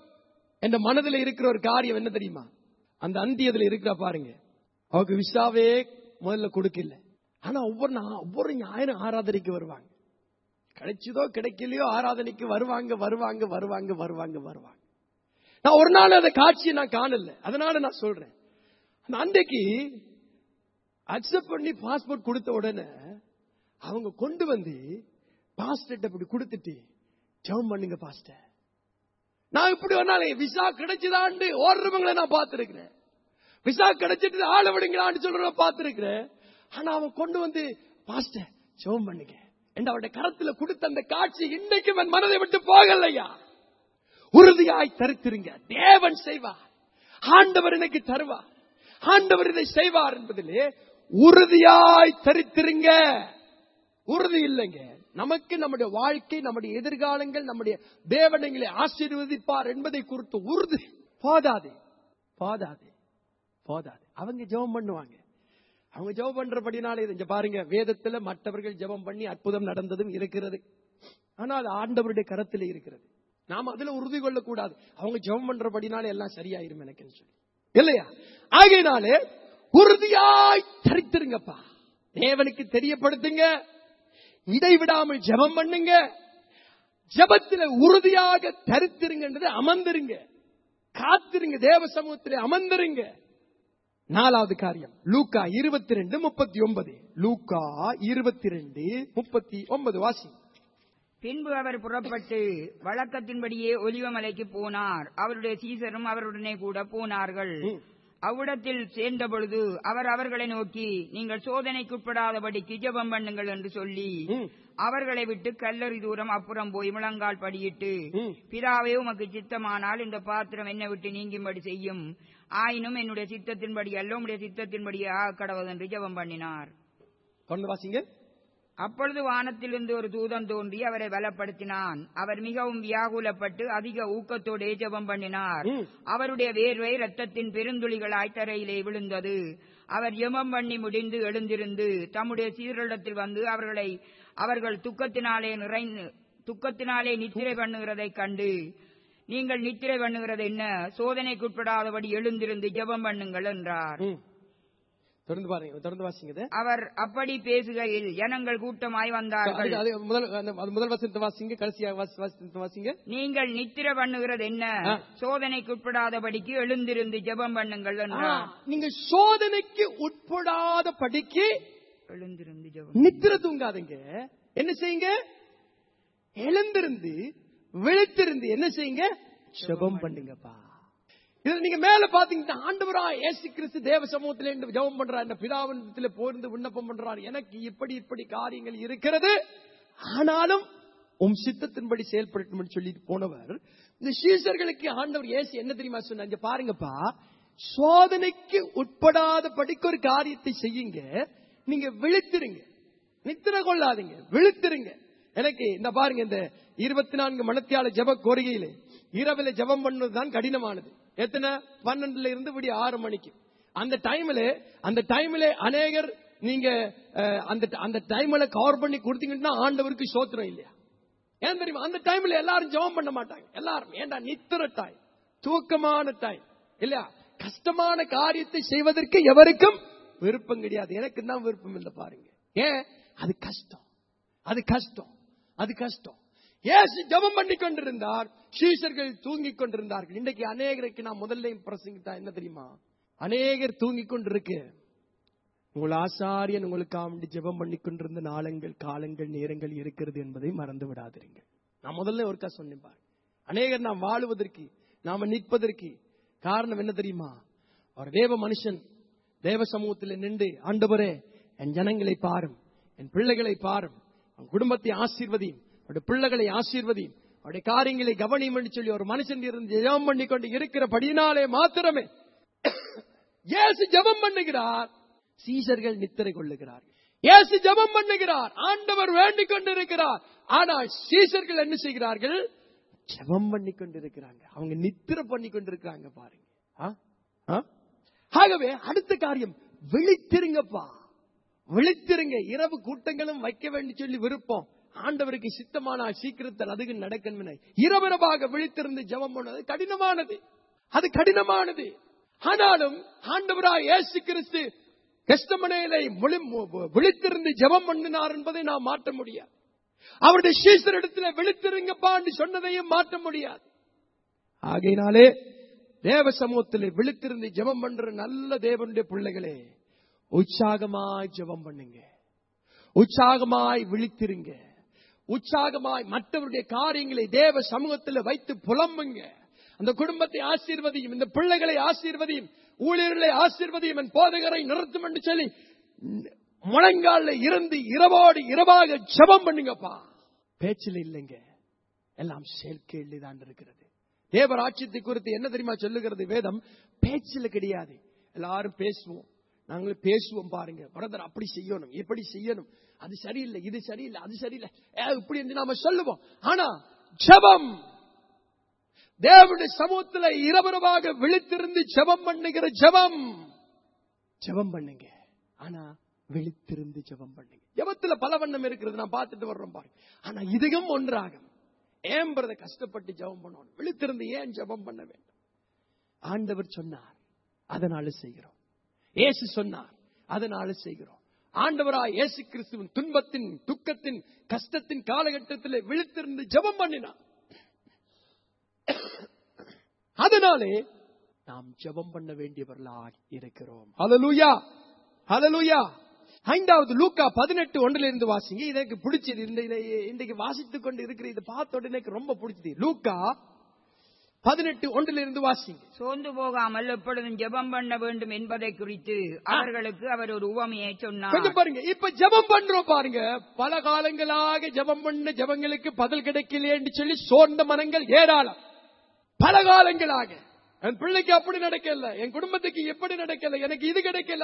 என் மனதில் இருக்கிற ஒரு காரியம் என்ன தெரியுமா அந்த அந்தி அதுல இருக்கிற பாருங்க அவருக்கு விசாவே முதல்ல கொடுக்கல ஆனா ஒவ்வொரு நா- ஒவ்வொரு ஞாயிறு ஆராதனைக்கு வருவாங்க கிடைச்சதோ கிடைக்கலையோ ஆராதனைக்கு வருவாங்க வருவாங்க வருவாங்க வருவாங்க வருவாங்க நான் ஒரு நாள் அந்த காட்சியை நான் காணல அதனால நான் சொல்றேன் அந்த அன்றைக்கு அக்செப்ட் பண்ணி பாஸ்போர்ட் கொடுத்த உடனே அவங்க கொண்டு வந்து பாஸ்டர்ட்ட இப்படி கொடுத்துட்டு ஜெபம் பண்ணுங்க பாஸ்டர் நான் இப்படி வந்தாலும் விசா கிடைச்சதாண்டு ஓடுறவங்களை நான் பார்த்திருக்கிறேன் விசா கிடைச்சிட்டு ஆள விடுங்களான்னு சொல்றத பார்த்திருக்கிறேன் ஆனா அவன் கொண்டு வந்து பாஸ்டர் ஜெபம் பண்ணுங்க என்று அவருடைய கரத்துல கொடுத்த அந்த காட்சி இன்னைக்கும் என் மனதை விட்டு போகலையா உறுதியாய் தரித்திருங்க தேவன் செய்வார் ஆண்டவர் எனக்கு தருவார் ஆண்டவர் இதை செய்வார் என்பதிலே உறுதியாய் தரித்திருங்க உறுதி இல்லைங்க நமக்கு நம்முடைய வாழ்க்கை நம்முடைய எதிர்காலங்கள் நம்முடைய தேவனங்களை ஆசீர்வதிப்பார் என்பதை குறித்து உறுதி போதாது போதாது போதாது அவங்க ஜெபம் பண்ணுவாங்க அவங்க ஜெபம் பண்றபடினாலே இது இங்க பாருங்க வேதத்துல மற்றவர்கள் ஜெபம் பண்ணி அற்புதம் நடந்ததும் இருக்கிறது ஆனால் ஆண்டவருடைய கரத்தில் இருக்கிறது நாம அதுல உறுதி கொள்ளக்கூடாது அவங்க ஜெபம் பண்றபடினாலே எல்லாம் சரியாயிரும் எனக்கு சொல்லி இல்லையா ஆகையினாலே உறுதியாய் தரித்திருங்கப்பா தேவனுக்கு தெரியப்படுத்துங்க இடைவிடாமல் ஜெபம் பண்ணுங்க ஜெபத்துல உறுதியாக தரித்திருங்கன்றது அமர்ந்திருங்க காத்திருங்க தேவ சமூகத்திலே அமர்ந்திருங்க நாலாவது காரியம் லூக்கா இருபத்தி ரெண்டு முப்பத்தி ஒன்பது லூக்கா இருபத்தி ரெண்டு முப்பத்தி ஒன்பது வாசி பின்பு அவர் புறப்பட்டு வழக்கத்தின்படியே ஒலிவமலைக்கு போனார் அவருடைய சீசரும் அவருடனே கூட போனார்கள் ம். அவ்விடத்தில் சேர்ந்த பொழுது அவர் அவர்களை நோக்கி நீங்கள் சோதனைக்குட்படாதபடிக்கு ஜெபம் பண்ணுங்கள் என்று சொல்லி ம். அவர்களை விட்டு கல்லறி தூரம் அப்புறம் போய் முழங்கால் படியிட்டு ம். பிதாவே உமக்கு சித்தமானால் இந்த பாத்திரம் என்னை விட்டு நீங்கும்படி செய்யும் ஆயினும் என்னுடைய சித்தத்தின்படி அல்ல உம்முடைய சித்தத்தின்படி கடவுதென்று ஜெபம் பண்ணினார் கொண்டு வாசிங்க அப்பொழுது வானத்திலிருந்து ஒரு தூதன் தோன்றி அவரை பலப்படுத்தினான் அவர் மிகவும் வியாகுலப்பட்டு அதிக ஊக்கத்தோடே ஜெபம் பண்ணினார் ம். அவருடைய வேர்வை ரத்தத்தின் பெருந்துளிகளாய் தரையிலே விழுந்தது அவர் ஜெபம் பண்ணி முடிந்து எழுந்திருந்து தம்முடைய சீரிடத்தில் வந்து அவர்களை அவர்கள் துக்கத்தினாலே நிறைந்து துக்கத்தினாலே நித்திரை பண்ணுகிறதைக் கண்டு நீங்கள் நித்திரை பண்ணுகிறது என்ன சோதனைக்குட்படாதபடி எழுந்திருந்து ஜெபம் பண்ணுங்கள் என்றார் ம். தொடர்ந்து பாருங்க தொடர்ந்து வாசிங்க இதை. அவர் அப்படி பேசுகையில் ஜனங்கள் கூட்டமாய் வந்தார்கள் அது- அது முதல் அந்த- அது முதல் வசனத்தை வாசிங்க கடைசியா வாசி- வசனத்தை வாசிங்க நீங்கள் நித்திர பண்ணுகிறது என்ன ஆ. சோதனைக்குட்படாதபடிக்கு எழுந்திருந்து ஜெபம் பண்ணுங்கள் ஆ, என்றார் நீங்க சோதனைக்கு உட்படாத படிக்கு எழுந்திருந்து ஜெபம் நித்திர தூங்காதீங்க என்ன செய்யுங்க எழுந்திருந்து விழித்திருந்து என்ன செய்யுங்க ஜெபம் பண்ணுங்கப்பா இதுல நீங்க மேல பாத்தீங்கன்னா ஆண்டவரா ஏசு கிறிஸ்து தேவ சமூகத்திலே இருந்து ஜெபம் பண்றார் இந்த பிதாவினத்துல போயிருந்து விண்ணப்பம் பண்றார் எனக்கு இப்படி இப்படி காரியங்கள் இருக்கிறது ஆனாலும் உம் சித்தத்தின்படி செயல்படட்டும் சொல்லிட்டு போனவர் இந்த சீசர்களுக்கு ஆண்டவர் இயேசு என்ன தெரியுமா சொன்னார் இங்க பாருங்கப்பா சோதனைக்கு உட்படாத படிக்க ஒரு காரியத்தை செய்யுங்க நீங்க விழித்திருங்க நித்திர கொள்ளாதீங்க விழித்திருங்க எனக்கு இந்த பாருங்க இந்த இருபத்தி நான்கு மணத்தியால ஜெப கோரிக்கையிலே இரவுல ஜெபம் பண்ணதுதான் கடினமானது எத்தனை பன்னெண்டுல இருந்து விடிய ஆறு மணிக்கு அந்த டைம்ல அந்த டைம்ல அநேகர் நீங்க அஹ், அந்த அந்த டைம்ல கவர் பண்ணி கொடுத்தீங்கன்னா ஆண்டவருக்கு சோத்திரம் இல்லையா ஏன் தெரியுமா அந்த டைம்ல எல்லாரும் ஜெபம் பண்ண மாட்டாங்க எல்லாரும் ஏண்டா நித்திர டைம் தூக்கமான டைம் இல்லையா கஷ்டமான காரியத்தை செய்வதற்கு எவருக்கும் விருப்பம் கிடையாது எனக்கு தான் விருப்பம் இல்லை பாருங்க ஏன் அது கஷ்டம் அது கஷ்டம் அது கஷ்டம் ஏசு ஜெபம் பண்ணி கொண்டிருந்தார் சீஷர்கள் தூங்கிக் கொண்டிருந்தார்கள் இன்றைக்கு அநேகருக்கு நான் முதல்ல பிரசங்கிட்டா என்ன தெரியுமா அநேகர் தூங்கிக் கொண்டிருக்கு உங்கள் ஆசாரியன் உங்களுக்காக வேண்டி ஜெபம் பண்ணி கொண்டிருந்த நாளங்கள் காலங்கள் நேரங்கள் இருக்கிறது என்பதை மறந்து விடாதிருங்கள் நான் முதல்ல ஒருக்கா சொன்னேன் பாரு அநேகர் நாம் வாழுவதற்கு நாம நிற்பதற்கு காரணம் என்ன தெரியுமா ஒரு தேவ மனுஷன் தேவ சமூகத்தில் நின்று ஆண்டவரே என் ஜனங்களை பாரும் என் பிள்ளைகளை பாரும் என் குடும்பத்தை ஆசீர்வதியும் அவருடைய பிள்ளைகளை ஆசீர்வதியும் அவருடைய காரியங்களை கவனியும் என்று சொல்லி ஒரு மனுஷன் இருந்து ஜெபம் பண்ணி கொண்டு இருக்கிறபடியினாலே மாத்திரமே இயேசு ஜெபம் பண்ணுகிறார் சீசர்கள் நித்திரை கொள்ளுகிறார்கள் இயேசு ஜெபம் பண்ணுகிறார் ஆண்டவர் வேண்டிக் கொண்டிருக்கிறார் ஆனால் சீசர்கள் என்ன செய்கிறார்கள் ஜெபம் பண்ணி கொண்டிருக்கிறாங்க அவங்க நித்திரை பண்ணி கொண்டிருக்கிறாங்க பாருங்க ஆ? ஆ? ஆகவே அடுத்த காரியம் விழித்திருங்கப்பா விழித்திருங்க இரவு கூட்டங்களும் வைக்க வேண்டி சொல்லி விருப்பம் ஆண்டவருக்கு சித்தமான சீக்கிரத்தில் அதுக்கு நடக்கணும் இரவரவாக விழித்திருந்து ஜெபம் பண்ணது கடினமானது அது கடினமானது ஆனாலும் ஆண்டவராய் இயேசு கிறிஸ்து கஷ்டமனையிலே விழித்திருந்து ஜெபம் பண்ணினார் என்பதை நாம் மாற்ற முடியாது அவருடைய சீசரிடத்தில் விழித்திருங்கப்பான்னு சொன்னதையும் மாற்ற முடியாது ஆகையினாலே தேவ சமூகத்தில் விழித்திருந்து ஜெபம் பண்ற நல்ல தேவனுடைய பிள்ளைகளே உற்சாகமாய் ஜெபம் பண்ணுங்க உற்சாகமாய் விழித்திருங்க உற்சாகமாய் மற்றவருடைய காரியங்களை தேவ சமூகத்தில் வைத்து புலம்புங்க அந்த குடும்பத்தை ஆசீர்வதியும் இந்த பிள்ளைகளை ஆசீர்வதியும் ஊழியர்களை ஆசீர்வதியும் என் போதகரை நிறுத்தும் என்று சொல்லி முழங்கால இருந்து இரவோடு இரவாக ஜெபம் பண்ணுங்கப்பா பேச்சில் இல்லைங்க எல்லாம் செயற்கையில் தான் இருக்கிறது தேவராட்சியத்தை குறித்து என்ன தெரியுமா சொல்லுகிறது வேதம் பேச்சில் கிடையாது எல்லாரும் பேசுவோம் நாங்களும் பேசுவோம் பாருங்க பிரதர் அப்படி செய்யணும் இப்படி செய்யணும் அது சரியில்லை இது சரியில்லை அது சரியில்லை ஏ, இப்படி என்று நாம சொல்லுவோம் ஆனா ஜெபம் தேவனுடைய சமூகத்துல இரவரவாக விழித்திருந்து ஜெபம் பண்ணுகிற ஜெபம் ஜெபம் பண்ணுங்க ஆனா விழித்திருந்து ஜெபம் பண்ணுங்க ஜெபத்துல பல வண்ணம் இருக்கிறது நான் பார்த்துட்டு வர்றோம் பாருங்க ஆனா இதுவும் ஒன்றாகும் ஏன் பிரத கஷ்டப்பட்டு ஜெபம் பண்ணணும் விழித்திருந்து ஏன் ஜெபம் பண்ண வேண்டும் ஆண்டவர் சொன்னார் அதனால செய்கிறோம் இயேசு சொன்னார் அதனால செய்கிறோம் ஆண்டவராய் இயேசு கிறிஸ்துவின் துன்பத்தின் துக்கத்தின் கஷ்டத்தின் காலகட்டத்தில் விழித்திருந்து ஜெபம் பண்ணினார் அதனாலே நாம் ஜெபம் பண்ண வேண்டியவர்களாக இருக்கிறோம் ஹalleluya ஹalleluya ஐந்தாவது லூக்கா பதினெட்டு ஒன்றுல இருந்து வாசிங்க இது எனக்கு பிடிச்சது இந்த இதை இன்றைக்கு வாசித்துக் கொண்டு இருக்கிற இதை பார்த்த உடனே எனக்கு ரொம்ப பிடிச்சது லூக்கா பதினெட்டு ஒன்றுல இருந்து வாசிங்க சோர்ந்து போகாமல் எப்பொழுதும் ஜெபம் பண்ண வேண்டும் என்பதை குறித்து அவர்களுக்கு அவர் ஒரு உவமையை சொன்னார் கொஞ்சம் பாருங்க இப்ப ஜெபம் பண்றோம் பாருங்க பல காலங்களாக ஜெபம் பண்ண ஜெபங்களுக்கு பதில் கிடைக்கலையேன்னு சொல்லி சோர்ந்த மனங்கள் ஏராளம் பல காலங்களாக என் பிள்ளைக்கு அப்படி நடக்கல என் குடும்பத்துக்கு எப்படி நடக்கல எனக்கு இது கிடைக்கல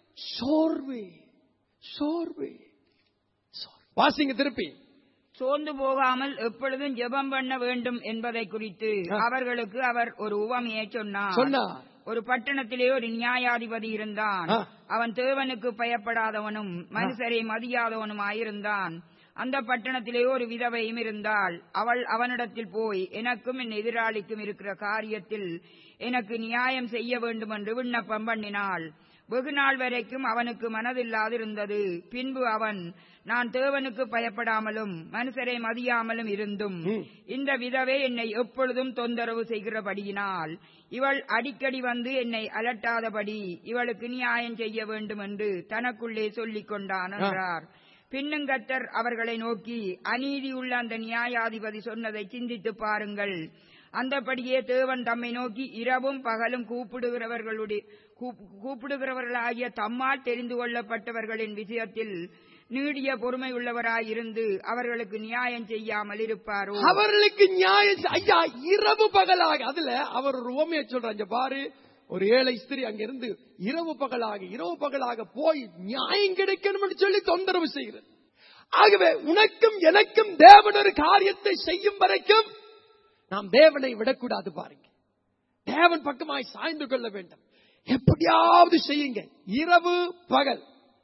சோர்வு சோர்வு சோர்வு. வாசிங்க திருப்பி சோர்ந்து போகாமல் எப்பொழுதும் ஜெபம் பண்ண வேண்டும் என்பதை குறித்து அவர்களுக்கு அவர் ஒரு உவமையை சொன்னார் சொன்னார் ஒரு பட்டணத்திலே ஒரு நியாயாதிபதி இருந்தான் ஆ. அவன் தேவனுக்கு பயப்படாதவனும் மனுஷரை மதியாதவனுமாயிருந்தான் அந்த பட்டணத்திலே ஒரு விதவையும் இருந்தாள் அவள் அவனிடத்தில் போய் எனக்கும் என் எதிராளிக்கும் இருக்கிற காரியத்தில் எனக்கு நியாயம் செய்ய வேண்டும் என்று விண்ணப்பம் பண்ணினாள் வெகு நாள் வரைக்கும் அவனுக்கு மனதில்லாதிருந்தது பின்பு அவன் நான் தேவனுக்கு பயப்படாமலும் மனுஷரை மதியாமலும் இருந்தும் ம். இந்த விதவை என்னை எப்பொழுதும் தொந்தரவு செய்கிறபடியினால் இவள் அடிக்கடி வந்து என்னை அலட்டாதபடி இவளுக்கு நியாயம் செய்ய வேண்டும் என்று தனக்குள்ளே சொல்லிக் கொண்டான் என்றார் பின்னும் கர்த்தர் அவர்களை நோக்கி அநீதியுள்ள அந்த நியாயாதிபதி சொன்னதை சிந்தித்து பாருங்கள் அந்தபடியே தேவன் தம்மை நோக்கி இரவும் பகலும் கூப்பிடுகிறவர்களுடைய கூப்- கூப்பிடுகிறவர்களாகிய தம்மால் தெரிந்து கொள்ளப்பட்டவர்களின் விஷயத்தில் நீடிய பொறுமை உள்ளவராயிருந்து அவர்களுக்கு நியாயம் செய்யாமல் இருப்பாரோ அவர்களுக்கு நியாயம் செய்- ஐயா இரவு பகலாக அதுல அவர் ஒரு உவமையை சொல்றாங்க பாரு ஒரு ஏழை ஸ்திரீ அங்கிருந்து இரவு பகலாக இரவு பகலாக போய் நியாயம் கிடைக்கணும் சொல்லி தொந்தரவு செய்கிறது ஆகவே உனக்கும் எனக்கும் தேவன் ஒரு காரியத்தை செய்யும் வரைக்கும் நாம் தேவனை விடக்கூடாது பாருங்க தேவன் பக்கமாய் சாய்ந்து கொள்ள வேண்டும் எப்படியாவது செய்யுங்க இரவு பகல்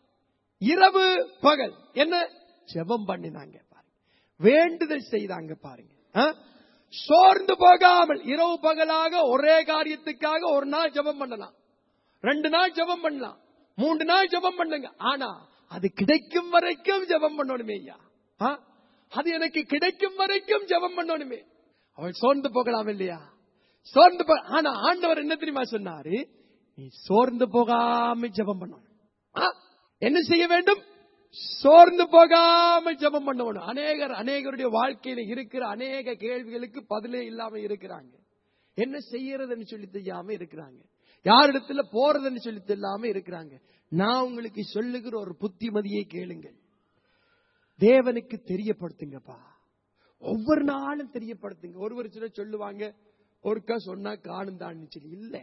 இரவு பகல் என்ன ஜெபம் பண்ணினாங்க பாருங்க வேண்டுதல் செய்தாங்க பாருங்க ஆ? சோர்ந்து போகாமல் இரவு பகலாக ஒரே காரியத்துக்காக ஒரு நாள் ஜெபம் பண்ணலாம் ரெண்டு நாள் ஜெபம் பண்ணலாம் மூன்று நாள் ஜெபம் பண்ணுங்க ஆனா அது கிடைக்கும் வரைக்கும் ஜெபம் பண்ணணுமே ஐயா ஆ? அது எனக்கு கிடைக்கும் வரைக்கும் ஜெபம் பண்ணணுமே அவள் சோர்ந்து போகலாம் இல்லையா சோர்ந்து போ ஆனா ஆண்டவர் என்ன தெரியுமா சொன்னாரு நீ சோர்ந்து போகாம ஜெபம் பண்ணணும் ஆ? என்ன செய்ய வேண்டும் சோர்ந்து போகாம ஜெபம் பண்ணணும் அநேகர் அநேகருடைய வாழ்க்கையில இருக்கிற அநேக கேள்விகளுக்கு பதிலே இல்லாம இருக்கிறாங்க என்ன செய்யறதுன்னு சொல்லி தெரியாம இருக்கிறாங்க யாரிடத்துல போறதுன்னு சொல்லி தெரியாம இருக்கிறாங்க நான் உங்களுக்கு சொல்லுகிற ஒரு புத்திமதியை கேளுங்கள் தேவனுக்கு தெரியப்படுத்துங்கப்பா ஒவ்வொரு நாளும் தெரியப்படுத்துங்க ஒருவர் சிலர் சொல்லுவாங்க ஒருக்கா சொன்னா காணும் தான் சொல்லி இல்ல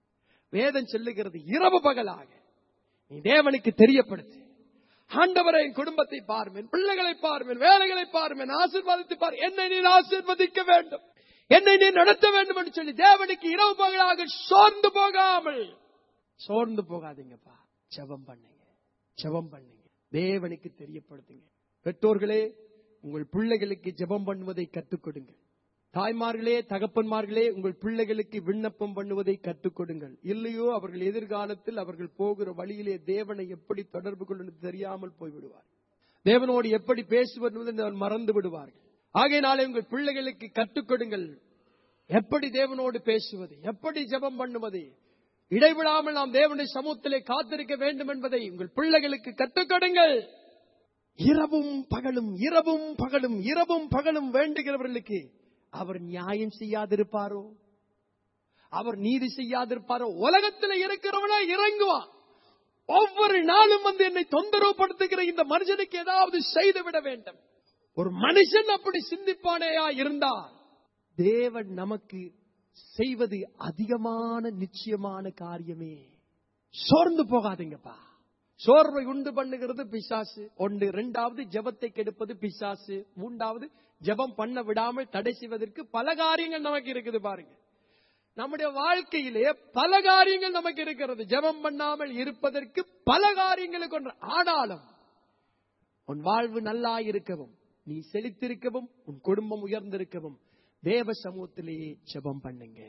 வேதம் சொல்லுகிறது இரவு பகலாக நீ தேவனுக்கு தெரியப்படுத்து ஆண்டவரை என் குடும்பத்தை பாருமேன் பிள்ளைகளை பாருமேன் வேலைகளை பாருமேன் ஆசீர்வாதத்தை பார் என்னை நீ ஆசீர்வதிக்க வேண்டும் என்னை நீ நடத்த வேண்டும் என்று சொல்லி தேவனுக்கு இரவு பகலாக சோர்ந்து போகாமல் சோர்ந்து போகாதீங்கப்பா ஜெபம் பண்ணுங்க ஜெபம் பண்ணுங்க தேவனுக்கு தெரியப்படுத்துங்க பெற்றோர்களே உங்கள் பிள்ளைகளுக்கு ஜெபம் பண்ணுவதை கற்றுக் கொடுங்க தாய்மார்களே தகப்பன்மார்களே உங்கள் பிள்ளைகளுக்கு விண்ணப்பம் பண்ணுவதை கற்றுக் கொடுங்கள் இல்லையோ அவர்கள் எதிர்காலத்தில் அவர்கள் போகிற வழியிலே தேவனை எப்படி தொடர்பு கொள்ளணும் தெரியாமல் போய்விடுவார் தேவனோடு எப்படி பேசுவது என்று அவர் மறந்து விடுவார்கள் ஆகையினாலே உங்கள் பிள்ளைகளுக்கு கற்றுக் கொடுங்கள் எப்படி தேவனோடு பேசுவது எப்படி ஜெபம் பண்ணுவது இடைவிடாமல் நாம் தேவனுடைய சமூகத்திலே காத்திருக்க வேண்டும் என்பதை உங்கள் பிள்ளைகளுக்கு கற்றுக் கொடுங்கள் இரவும் பகலும் இரவும் பகலும் இரவும் பகலும் வேண்டுகிறவர்களுக்கு அவர் நியாயம் செய்யாதிருப்பாரோ அவர் நீதி செய்யாதிருப்பாரோ உலகத்தில் இருக்கிறவனா இறங்குவான் ஒவ்வொரு நாளும் வந்து என்னை தொந்தரவுப்படுத்துகிற இந்த மனுஷனுக்கு ஏதாவது செய்து விட வேண்டும் ஒரு மனுஷன் அப்படி சிந்திப்பானேயா இருந்தால் தேவன் நமக்கு செய்வது அதிகமான நிச்சயமான காரியமே சோர்ந்து போகாதீங்கப்பா சோர்வை உண்டு பண்ணுகிறது பிசாசு ஒன்று இரண்டாவது ஜெபத்தை கெடுப்பது பிசாசு மூன்றாவது ஜெபம் பண்ண விடாமல் தடை செய்வதற்கு பல காரியங்கள் நமக்கு இருக்குது பாருங்க நம்முடைய வாழ்க்கையிலே பல காரியங்கள் நமக்கு இருக்கிறது ஜெபம் பண்ணாமல் இருப்பதற்கு பல காரியங்களுக்கு ஒன்று ஆனாலும் உன் வாழ்வு நல்லா இருக்கவும் நீ செழித்திருக்கவும் உன் குடும்பம் உயர்ந்திருக்கவும் தேவ சமூகத்திலேயே ஜெபம் பண்ணுங்க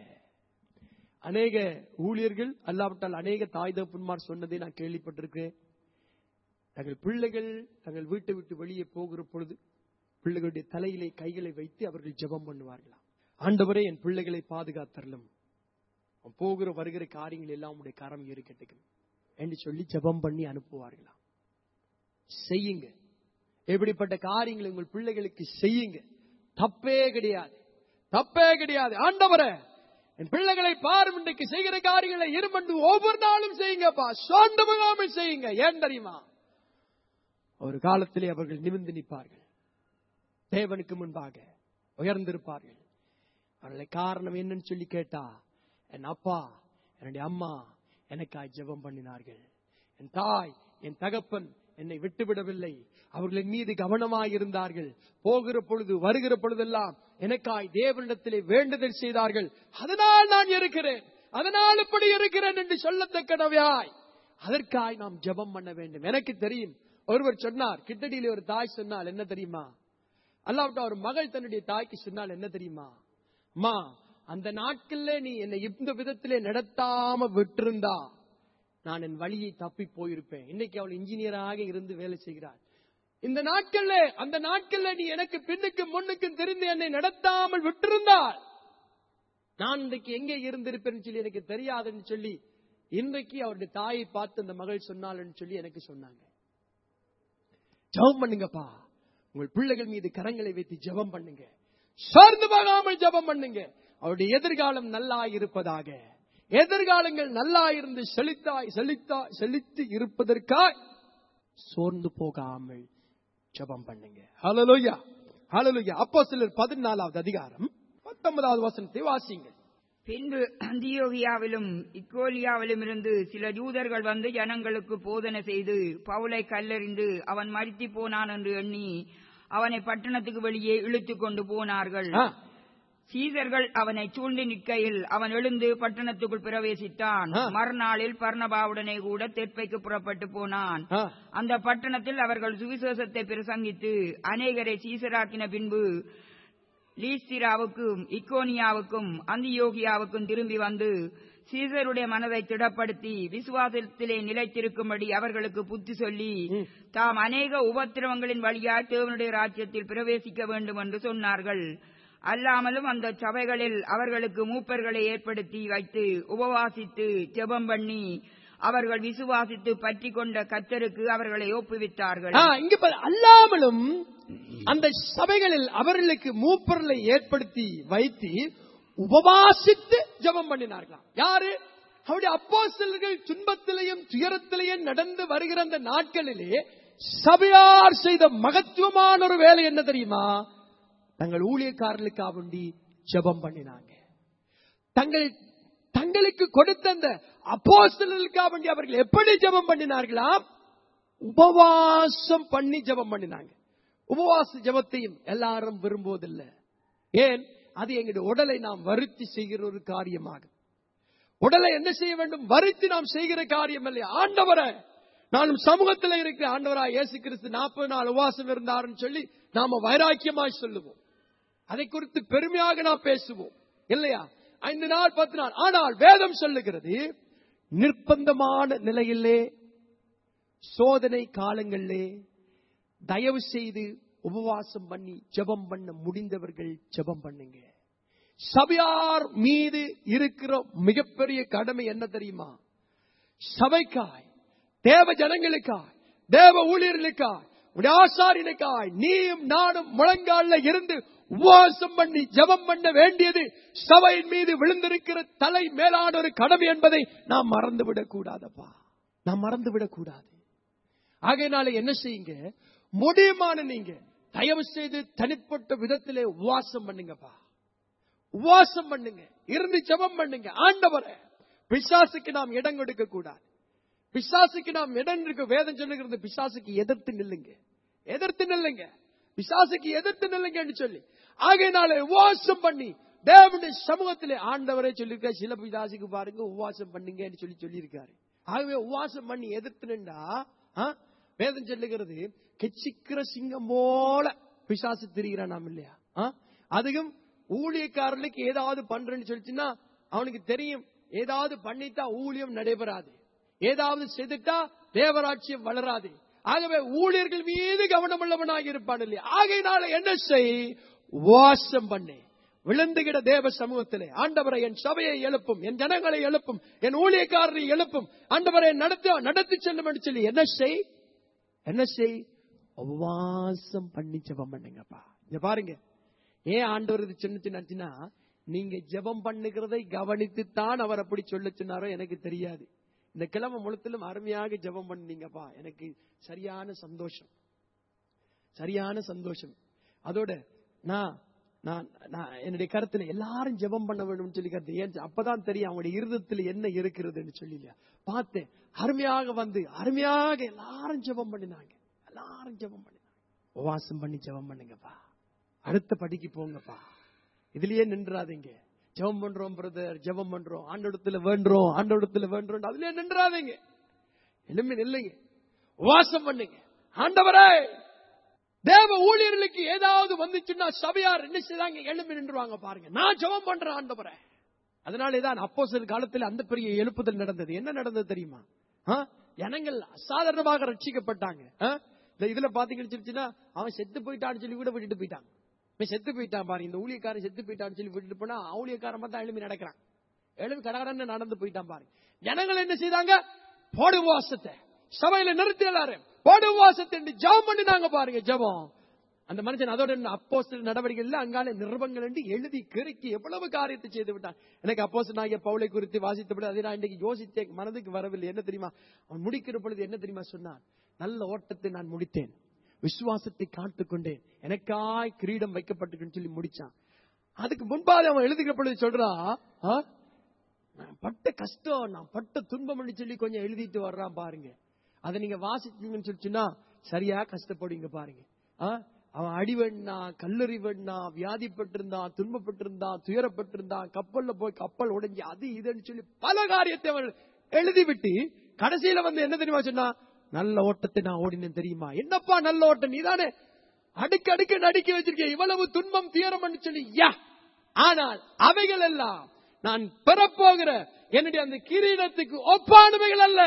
அநேக ஊழியர்கள் அல்லாவிட்டால் அநேக தாய் தகப்பன்மார் சொன்னதை நான் கேள்விப்பட்டிருக்கிறேன் தங்கள் பிள்ளைகள் தங்கள் வீட்டை விட்டு வெளியே போகிற பொழுது பிள்ளைகளுடைய தலையிலே கைகளை வைத்து அவர்கள் ஜெபம் பண்ணுவார்களாம் ஆண்டவரே என் பிள்ளைகளை பாதுகாத்தரலும் அவன் போகிற வருகிற காரியங்கள் எல்லாம் உடைய கரம் இருக்கட்டும் என்று சொல்லி ஜெபம் பண்ணி அனுப்புவார்களாம் செய்யுங்க எப்படிப்பட்ட காரியங்களை உங்கள் பிள்ளைகளுக்கு செய்யுங்க தப்பே கிடையாது தப்பே கிடையாது ஆண்டவரே என் பிள்ளைகளை பாரும் இன்றைக்கு செய்கிற காரியங்களை இருமண்டு ஒவ்வொரு நாளும் செய்யுங்கப்பா சோர்ந்து போகாமல் செய்யுங்க ஏன் தெரியுமா ஒரு காலத்திலே அவர்கள் நிமிர்ந்து நிற்பார்கள் தேவனுக்கு முன்பாக உயர்ந்திருப்பார்கள் அவர்களை காரணம் என்னன்னு சொல்லி கேட்டா என் அப்பா என்னுடைய அம்மா எனக்காய் ஜெபம் பண்ணினார்கள் என் தாய் என் தகப்பன் என்னை விட்டுவிடவில்லை அவர்களின் மீது கவனமாய் இருந்தார்கள் போகிற பொழுது வருகிற பொழுதெல்லாம் எனக்காய் தேவனிடத்திலே வேண்டுதல் செய்தார்கள் அதனால் நான் இருக்கிறேன் அதனால் இப்படி இருக்கிறேன் என்று சொல்லத்தக்கனவையாய் அதற்காய் நாம் ஜெபம் பண்ண வேண்டும் எனக்கு தெரியும் ஒருவர் சொன்னார் கிட்டடியிலே ஒரு தாய் சொன்னால் என்ன தெரியுமா அல்லாவிட்ட ஒரு மகள் தன்னுடைய தாய்க்கு சொன்னால் என்ன தெரியுமா அம்மா அந்த நாட்கள்ல நீ என்னை இந்த விதத்திலே நடத்தாம விட்டிருந்தா நான் என் வழியை தப்பி போயிருப்பேன் இன்னைக்கு அவள் இன்ஜினியராக இருந்து வேலை செய்கிறாள் இந்த நாட்கள்ல அந்த நாட்கள்ல நீ எனக்கு பின்னுக்கும் முன்னுக்கும் தெரிந்து என்னை நடத்தாமல் விட்டிருந்தால் நான் இன்றைக்கு எங்கே இருந்திருப்பேன்னு சொல்லி எனக்கு தெரியாதுன்னு சொல்லி இன்றைக்கு அவருடைய தாயை பார்த்து அந்த மகள் சொன்னாள்னு சொல்லி எனக்கு சொன்னாங்க ஜெபம் பண்ணுங்கப்பா உங்கள் பிள்ளைகள் மீது கரங்களை வைத்து ஜெபம் பண்ணுங்க சார்ந்து போகாமல் ஜெபம் பண்ணுங்க அவருடைய எதிர்காலம் நல்லா இருப்பதாக எதிர்காலங்கள் நல்லா இருந்து செழித்தாய் செழித்தாய் செழித்து இருப்பதற்காய் சோர்ந்து போகாமல் ஜெபம் பண்ணுங்க ஹalleluya ஹalleluya அப்போ சிலர் பதினாலாவது அதிகாரம் பத்தொன்பதாவது வசனத்தை வாசிங்க பின்பு அந்தியோகியாவிலும் இக்கோலியாவிலும் இருந்து சில யூதர்கள் வந்து ஜனங்களுக்கு போதனை செய்து பவுலை கல்லெறிந்து அவன் மரித்து போனான் என்று எண்ணி அவனை பட்டணத்துக்கு வெளியே இழுத்துக் கொண்டு போனார்கள் ஆ, சீசர்கள் அவனை சூழ்ந்து நிற்கையில் அவன் எழுந்து பட்டணத்துக்குள் பிரவேசித்தான் ஆ. மறுநாளில் பர்ணபாவுடனே கூட தெற்பைக்கு புறப்பட்டு போனான் ஆ, அந்த பட்டணத்தில் அவர்கள் சுவிசேஷத்தை பிரசங்கித்து அநேகரை சீசராக்கின பின்பு லீஸ்திராவுக்கும் இக்கோனியாவுக்கும் அந்தியோகியாவுக்கும் திரும்பி வந்து சீசருடைய மனதை திடப்படுத்தி விசுவாசத்திலே நிலைத்திருக்கும்படி அவர்களுக்கு புத்தி சொல்லி தாம் அநேக உபத்திரவங்களின் வழியாய் தேவனுடைய ராஜ்யத்தில் பிரவேசிக்க வேண்டும் என்று சொன்னார்கள் அல்லாமலும் அந்த சபைகளில் அவர்களுக்கு மூப்பர்களை ஏற்படுத்தி வைத்து உபவாசித்து ஜெபம் பண்ணி அவர்கள் விசுவாசித்து பற்றி கொண்ட கத்தருக்கு அவர்களை ஒப்புவித்தார்கள் ஆ, இங்க பாரு, அல்லாமலும் அந்த சபைகளில் அவர்களுக்கு மூப்பர்களை ஏற்படுத்தி வைத்து உபவாசித்து ஜெபம் பண்ணினார்களாம் யாரு அவருடைய அப்போஸ்தலர்கள் துன்பத்திலையும் துயரத்திலையும் நடந்து வருகிற அந்த நாட்களிலே சபையார் செய்த மகத்துவமான ஒரு வேலை என்ன தெரியுமா தங்கள் ஊழியக்காரர்களுக்காக வேண்டி ஜெபம் பண்ணினாங்க தங்கள் தங்களுக்கு கொடுத்த அந்த அப்போஸ்தலர்களுக்காக வேண்டி அவர்கள் எப்படி ஜெபம் பண்ணினார்களாம் உபவாசம் பண்ணி ஜெபம் பண்ணினாங்க உபவாச ஜெபத்தையும் எல்லாரும் விரும்புவதில்லை ஏன் அது எங்களுடைய உடலை நாம் வருத்தி செய்கிற ஒரு காரியமாகும் உடலை என்ன செய்ய வேண்டும் வருத்தி நாம் செய்கிற காரியம் இல்லை ஆண்டவரை நானும் சமூகத்தில் இருக்கிற ஆண்டவராய் இயேசு கிறிஸ்து நாற்பது நாள் உபவாசம் இருந்தாருன்னு சொல்லி நாம வைராக்கியமாய் சொல்லுவோம் அதை குறித்து பெருமையாக நாம் பேசுவோம் இல்லையா ஐந்து நாள் பத்து நாள் ஆனால் வேதம் சொல்லுகிறது நிர்பந்தமான நிலையிலே சோதனை காலங்களிலே தயவு செய்து உபவாசம் பண்ணி ஜெபம் பண்ண முடிந்தவர்கள் ஜெபம் பண்ணுங்க சபையார் மீது இருக்கிற மிகப்பெரிய கடமை என்ன தெரியுமா சபைக்காய் தேவ ஜனங்களுக்காய் தேவ ஊழியர்களுக்காய் உடைய ஆசாரியனுக்காய் நீயும் நானும் முழங்கால இருந்து உபவாசம் பண்ணி ஜெபம் பண்ண வேண்டியது சபையின் மீது விழுந்திருக்கிற தலை மேலான ஒரு கடமை என்பதை நாம் மறந்துவிடக் கூடாதப்பா நாம் மறந்துவிடக் கூடாது ஆகையினால என்ன செய்யுங்க முடியுமான நீங்க தயவு செய்து தனிப்பட்ட விதத்திலே உபவாசம் பண்ணுங்கப்பா உபவாசம் பண்ணுங்க இருந்து ஜெபம் பண்ணுங்க ஆண்டவரை பிசாசுக்கு நாம் இடம் கொடுக்க கூடாது பிசாசுக்கு நாம் இடம் இருக்க வேதம் சொல்லுகிறது பிசாசுக்கு எதிர்த்து நில்லுங்க எதிர்த்து நில்லுங்க பிசாசுக்கு எதிர்த்து நில்லுங்கன்னு சொல்லி ஆகையினால உபவாசம் பண்ணி தேவனுடைய சமூகத்திலே ஆண்டவரே சொல்லியிருக்க சில பிசாசுக்கு பாருங்க உபவாசம் பண்ணுங்கன்னு சொல்லி சொல்லியிருக்காரு ஆகவே உபவாசம் பண்ணி எதிர்த்து நின்றா ஆ, வேதம் சொல்லுகிறது கெச்சிக்கிற சிங்கம் போல பிசாசு திரிகிறான் நாம் இல்லையா ஆ? அதுவும் ஊழியக்காரர்களுக்கு ஏதாவது பண்றேன்னு சொல்லிச்சுன்னா அவனுக்கு தெரியும் ஏதாவது பண்ணிட்டா ஊழியம் நடைபெறாது ஏதாவது செய்துட்டா தேவராட்சியம் வளராது ஆகவே ஊழியர்கள் மீது கவனமுள்ளவனாக இருப்பான் இல்லையா ஆகையினால என்ன செய் வாசம் பண்ணு விழுந்துகிட தேவ சமூகத்திலே ஆண்டவரை என் சபையை எழுப்பும் என் ஜனங்களை எழுப்பும் என் ஊழியக்காரரை எழுப்பும் ஆண்டவரை நடத்த நடத்தி செல்லும் என்று சொல்லி என்ன செய் என்ன செய் உபவாசம் பண்ணி ஜெபம் பண்ணுங்கப்பா இங்க பாருங்க ஏன் ஆண்டவர் இது சின்ன சின்னச்சுன்னா நீங்க ஜெபம் பண்ணுகிறதை கவனித்துத்தான் அவர் அப்படி சொல்ல சொன்னாரோ எனக்கு தெரியாது இந்த கிழமை முழுத்திலும் அருமையாக ஜெபம் பண்ணீங்கப்பா எனக்கு சரியான சந்தோஷம் சரியான சந்தோஷம் அதோட நான் நான் நான் என்னுடைய கருத்துல எல்லாரும் ஜெபம் பண்ண வேண்டும்னு சொல்லி கருத்து ஏன் அப்பதான் தெரியும் அவங்களுடைய இருதயத்துல என்ன இருக்கிறதுன்னு சொல்லி இல்லையா பார்த்தேன் அருமையாக வந்து அருமையாக எல்லாரும் ஜெபம் பண்ணினாங்க எல்லாரும் ஜெபம் பண்ணினாங்க உபவாசம் பண்ணி ஜெபம் பண்ணுங்கப்பா அடுத்த படிக்கு போங்கப்பா இதுலயே நின்றாதீங்க ஜெபம் பண்றோம் பிரதர் ஜெபம் பண்றோம் ஆண்டோடத்துல வேண்டுறோம் ஆண்டோடத்துல வேண்டுறோம் அதுலயே நின்றாதீங்க எலும்பி நில்லுங்க உபவாசம் பண்ணுங்க ஆண்டவரே தேவ ஊழியர்களுக்கு ஏதாவது வந்துச்சுன்னா சபையார் என்ன செய்றாங்க எழும்பி நின்றுவாங்க பாருங்க நான் ஜெபம் பண்றேன் ஆண்டவரே அதனாலேதான் அப்போ சில காலத்தில் அந்த பெரிய எழுப்புதல் நடந்தது என்ன நடந்தது தெரியுமா ஆ? ஜனங்கள் அசாதாரணமாக ரட்சிக்கப்பட்டாங்க ஆ? இந்த இதுல பாத்தீங்கன்னு சொல்லிச்சுன்னா அவன் செத்து போயிட்டான்னு சொல்லி கூட விட்டுட்டு போயிட்டான் இவன் செத்து போயிட்டான் பாருங்க இந்த ஊழியக்காரன் செத்து போயிட்டான்னு சொல்லி விட்டுட்டு போனா ஊழியக்காரன் தான் எழுப்பி நடக்கிறான் எழுப்பி கடகடன்னு நடந்து போயிட்டான் பாருங்க ஜனங்கள் என்ன செய்தாங்க போடு உபவாசத்தை சபையில நிறுத்தி எல்லாரும் போடு உபவாசத்தை என்று ஜெபம் பண்ணினாங்க பாருங்க ஜெபம் அந்த மனுஷன் அதோட அப்போஸ்தல நடவடிக்கைகள் அங்கால நிருபங்கள் என்று எழுதி கிறுக்கி எவ்வளவு காரியத்தை செய்து விட்டான் எனக்கு அப்போஸ்தலன் ஆகிய பவுலை குறித்து வாசித்தபடி அதை நான் இன்றைக்கு யோசித்தேன் மனதுக்கு வரவில்லை என்ன தெரியுமா அவன் முடிக்கிற பொழுது என்ன தெரியுமா சொன்னான் நல்ல ஓட்டத்தை நான் முடித்தேன் விசுவாசத்தை காத்துக் கொண்டேன் எனக்காய் கிரீடம் வைக்கப்பட்டிருக்குன்னு சொல்லி முடிச்சான் அதுக்கு முன்பாக அவன் எழுதுகிற பொழுது சொல்றா ஆ? நான் பட்ட கஷ்டம் நான் பட்ட துன்பம்னு சொல்லி கொஞ்சம் எழுதிட்டு வர்றான் பாருங்க அதை நீங்க வாசிச்சீங்கன்னு சொல்லிச்சுன்னா சரியா கஷ்டப்படுவீங்க பாருங்க ஆ? அவன் அடிவண்ணா கல்லறி வெண்ணா வியாதிப்பட்டிருந்தான் துன்பப்பட்டிருந்தான் துயரப்பட்டிருந்தான் கப்பல்ல போய் கப்பல் உடைஞ்சு அது இதுன்னு சொல்லி பல காரியத்தை அவன் எழுதிவிட்டு கடைசியில வந்து என்ன தெரியுமா சொன்னா நல்ல ஓட்டத்தை நான் ஓடினேன் தெரியுமா என்னப்பா நல்ல ஓட்டம் நீதானே அடுக்கு அடுக்கு நடுக்கி வச்சிருக்கேன் இவ்வளவு துன்பம் துயரம் சொல்லி யா ஆனால் அவைகள் எல்லாம் நான் பெறப்போகிற என்னுடைய அந்த கிரீடத்துக்கு ஒப்பானவைகள் அல்ல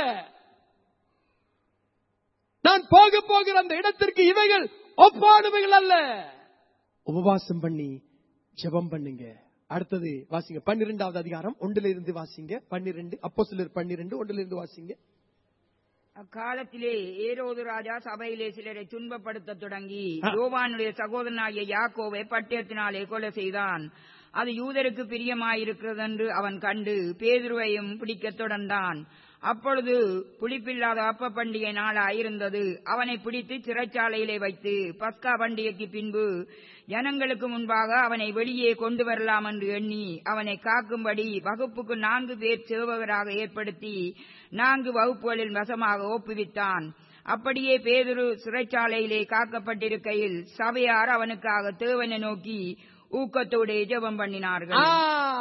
நான் போக போகிற அந்த இடத்திற்கு இவைகள் ஒப்பானவைகள் அல்ல உபவாசம் பண்ணி ஜெபம் பண்ணுங்க அடுத்தது வாசிங்க பன்னிரெண்டாவது அதிகாரம் ஒன்றுல இருந்து வாசிங்க பன்னிரெண்டு அப்போ சிலர் பன்னிரெண்டு ஒன்றுல இருந்து வாசிங்க அக்காலத்திலே ஏரோது ராஜா சபையிலே சிலரை துன்பப்படுத்த தொடங்கி ஆ. யோவானுடைய சகோதரனாகிய யாக்கோவை பட்டயத்தினாலே கொலை செய்தான் அது யூதருக்கு பிரியமாயிருக்கிறது என்று அவன் கண்டு பேதுருவையும் பிடிக்கத் தொடர்ந்தான் அப்பொழுது புளிப்பில்லாத அப்ப பண்டிகை நாளாயிருந்தது அவனை பிடித்து சிறைச்சாலையிலே வைத்து பஸ்கா பண்டிகைக்கு பின்பு ஜனங்களுக்கு முன்பாக அவனை வெளியே கொண்டு வரலாம் என்று எண்ணி அவனை காக்கும்படி வகுப்புக்கு நான்கு பேர் சேவகராக ஏற்படுத்தி நான்கு வகுப்புகளில் வசமாக ஒப்புவித்தான் அப்படியே பேதுரு சிறைச்சாலையிலே காக்கப்பட்டிருக்கையில் சபையார் அவனுக்காக தேவனை நோக்கி ஊக்கத்தோடு ஜெபம் பண்ணினார்கள் ஆ,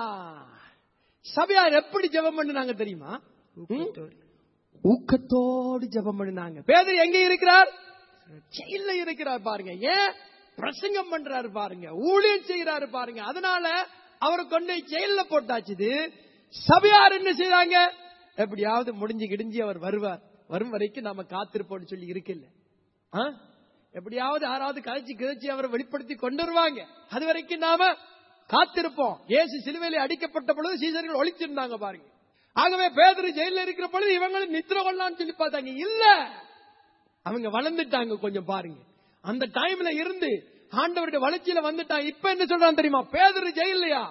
சபையார் எப்படி ஜெபம் பண்ணுனாங்க தெரியுமா ஊக்கத்தோடு. ஊக்கத்தோடு ஜெபம் பண்ணினாங்க பேதர் எங்க இருக்கிறார் ஜெயில இருக்கிறார் பாருங்க ஏன் பிரசங்கம் பண்றாரு பாருங்க ஊழியம் செய்யறாரு பாருங்க அதனால அவரை கொண்டு போய் ஜெயில போட்டாச்சுது சபையார் என்ன செய்றாங்க எப்படியாவது முடிஞ்சு கிடிஞ்சு அவர் வருவார் வரும் வரைக்கும் நாம காத்திருப்போம்னு சொல்லி இருக்குல்ல ஆ? எப்படியாவது யாராவது கழிச்சு கிழிச்சு அவரை வெளிப்படுத்தி கொண்டு வருவாங்க அது வரைக்கும் நாம காத்திருப்போம் இயேசு சிலுவையிலே அடிக்கப்பட்ட பொழுது சீசர்கள் ஒழிச்சிருந்தாங்க பாருங்க ஆகவே பேதரு ஜெயில இருக்கிற பொழுது இவங்களும் நித்திர கொள்ளலாம்னு சொல்லி பார்த்தாங்க இல்ல அவங்க வளர்ந்துட்டாங்க கொஞ்சம் பாருங்க அந்த டைம்ல இருந்து ஆண்டவருடைய வளர்ச்சியில வந்துட்டாங்க இப்ப என்ன சொல்றான் தெரியுமா பேதரு ஜெயிலையா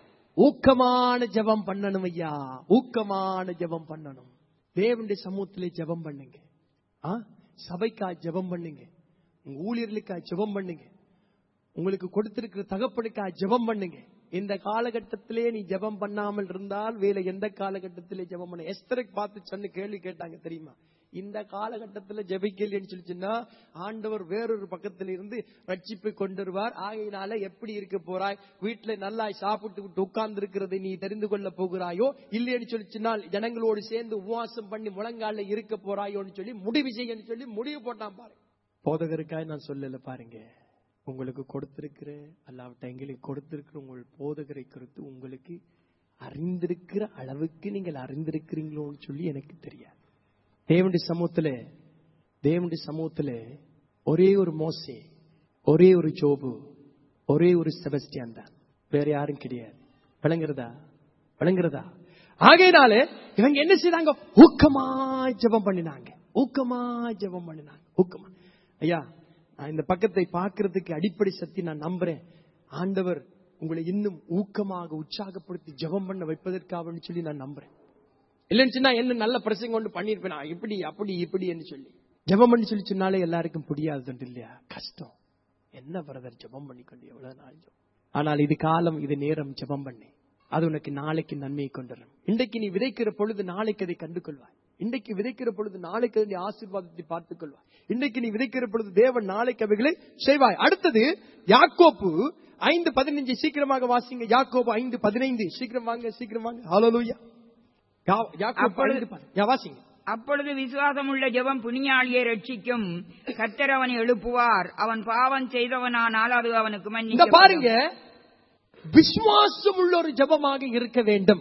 ஊக்கமான ஜெபம் பண்ணணும் ஐயா ஊக்கமான ஜெபம் பண்ணணும் தேவனுடைய சமூகத்திலே ஜெபம் பண்ணுங்க ஆ? சபைக்கா ஜெபம் பண்ணுங்க உங்க ஊழியர்களுக்கா ஜெபம் பண்ணுங்க உங்களுக்கு கொடுத்திருக்கிற தகப்பனுக்கா ஜெபம் பண்ணுங்க இந்த காலகட்டத்திலே நீ ஜெபம் பண்ணாமல் இருந்தால் வேலை எந்த காலகட்டத்திலே ஜெபம் பண்ண எஸ்தருக்கு பார்த்து சொன்ன கேள்வி கேட்டாங்க தெரியுமா இந்த காலகட்டத்துல ஜெபிக்கலைன்னு சொல்லி சொன்னா ஆண்டவர் வேறொரு பக்கத்துல இருந்து ரட்சிப்பை கொண்டு வருவார் ஆகையினால எப்படி இருக்க போறாய் வீட்டுல நல்லா சாப்பிட்டு விட்டு உட்கார்ந்து இருக்கிறதை நீ தெரிந்து கொள்ள போகிறாயோ இல்லைன்னு சொல்லி சொன்னால் ஜனங்களோடு சேர்ந்து உபவாசம் பண்ணி முழங்கால இருக்க போறாயோன்னு சொல்லி முடிவு செய்யன்னு சொல்லி முடிவு போட்டான் பாருங்க போதகருக்காய் நான் சொல்லல பாருங்க உங்களுக்கு கொடுத்திருக்கிற அல்லாவிட்ட எங்களுக்கு கொடுத்திருக்கிற உங்கள் போதகரை குறித்து உங்களுக்கு அறிந்திருக்கிற அளவுக்கு நீங்கள் அறிந்திருக்கிறீங்களோன்னு சொல்லி எனக்கு தெரியாது தேவனுடைய சமூகத்துல தேவனுடைய சமூகத்துல ஒரே ஒரு மோசே ஒரே ஒரு ஜோபு ஒரே ஒரு செபஸ்டியான் தான் வேற யாரும் கிடையாது விளங்குறதா விளங்குறதா ஆகையினாலே இவங்க என்ன செய்தாங்க ஊக்கமா ஜெபம் பண்ணினாங்க ஊக்கமா ஜெபம் பண்ணினாங்க ஊக்கமா ஐயா நான் இந்த பக்கத்தை பார்க்கிறதுக்கு அடிப்படை சக்தி நான் நம்புறேன் ஆண்டவர் உங்களை இன்னும் ஊக்கமாக உற்சாகப்படுத்தி ஜெபம் பண்ண வைப்பதற்காக சொல்லி நான் நம்புறேன் இல்லைன்னு சொன்னா என்ன நல்ல பிரசங்க கொண்டு பண்ணிருப்பேன் நான் இப்படி அப்படி இப்படி என்று சொல்லி ஜெபம் பண்ணி சொல்லி சொன்னாலே எல்லாருக்கும் புரியாது இல்லையா கஷ்டம் என்ன பிரதர் ஜெபம் பண்ணி கொண்டு எவ்வளவு நாள் ஜெபம். ஆனால் இது காலம் இது நேரம் ஜெபம் பண்ணி அது உனக்கு நாளைக்கு நன்மையை கொண்டு வரும் இன்றைக்கு நீ விதைக்கிற பொழுது நாளைக்கு அதை கண்டு கொள்வாய் இன்றைக்கு விதைக்கிற பொழுது நாளைக்கு அதை ஆசீர்வாதத்தை பார்த்துக் கொள்வாய் இன்றைக்கு நீ விதைக்கிற பொழுது தேவன் நாளைக்கு அவைகளை செய்வாய் அடுத்தது யாக்கோப்பு ஐந்து பதினைஞ்சு சீக்கிரமாக வாசிங்க யாக்கோப்பு ஐந்து பதினைந்து சீக்கிரம் வாங்க சீக்கிரம் வாங்க ஹalleluya யா- யாக்கோப்பு அப்பொழுது- ஐந்து பதி- யா, வாசிங்க அப்பொழுது விசுவாசமுள்ள ஜெபம் புனியாளியை ரட்சிக்கும் கர்த்தர் அவனை எழுப்புவார் அவன் பாவம் செய்தவனானால் அது அவனுக்கு இந்த மன்னிக்கப்படும். பாருங்க விசுவாசம் உள்ள ஒரு ஜெபமாக இருக்க வேண்டும்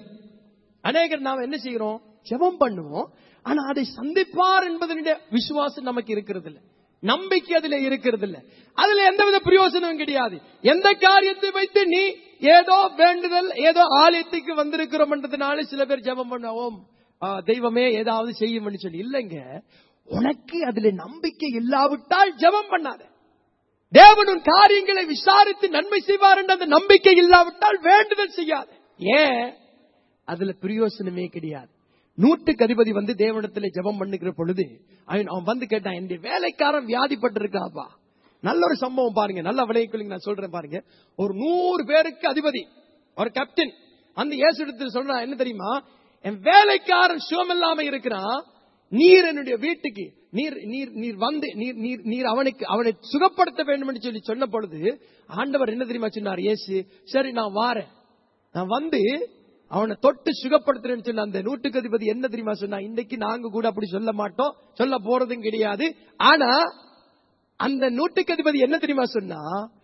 அநேகர் நாம் என்ன செய்கிறோம் ஜெபம் பண்ணுவோம் ஆனா அதை சந்திப்பார் என்பதனுடைய விசுவாசம் நமக்கு இருக்கிறது இல்ல நம்பிக்கை அதுல இருக்கிறது இல்ல அதுல எந்தவித பிரயோசனமும் கிடையாது எந்த காரியத்தை வைத்து நீ ஏதோ வேண்டுதல் ஏதோ ஆலயத்துக்கு வந்திருக்கிறோம் என்றதுனால சில பேர் ஜெபம் பண்ணுவோம் ஆ, தெய்வமே ஏதாவது செய்யும்னு சொல்லி இல்லைங்க உனக்கு அதுல நம்பிக்கை இல்லாவிட்டால் ஜெபம் பண்ணாத தேவன் உன் காரியங்களை விசாரித்து நன்மை செய்வார் என்ற அந்த நம்பிக்கை இல்லாவிட்டால் வேண்டுதல் செய்யாது ஏன் அதுல பிரயோசனமே கிடையாது நூற்றுக்கு அதிபதி வந்து தேவனிடத்துல ஜெபம் பண்ணுகிற பொழுது அவன் அவன் வந்து கேட்டான் என்னுடைய வேலைக்காரன் வியாதிப்பட்டிருக்காப்பா நல்ல ஒரு சம்பவம் பாருங்க நல்ல விளைவுக்கு நான் சொல்றேன் பாருங்க ஒரு நூறு பேருக்கு அதிபதி ஒரு கேப்டன் அந்த இயேசு இடத்துல சொல்றான் என்ன தெரியுமா என் வேலைக்காரன் சுகம் இல்லாம இருக்கிறான் நீர் என்னுடைய வீட்டுக்கு நீர் நீர் நீர் வந்து நீர் நீர் நீர் அவனுக்கு அவனை சுகப்படுத்த வேண்டும் என்று சொல்லி சொன்ன பொழுது ஆண்டவர் என்ன தெரியுமா சொன்னார் இயேசு சரி நான் வாரேன் நான் வந்து அவனை தொட்டு சுகப்படுத்துறேன்னு சொன்ன அந்த நூற்றுக்கு அதிபதி என்ன தெரியுமா சொன்னா இன்னைக்கு நாங்க கூட அப்படி சொல்ல மாட்டோம் சொல்ல போறதும் கிடையாது ஆனா அந்த நூற்றுக்கு அதிபதி என்ன தெரியுமா சொன்னா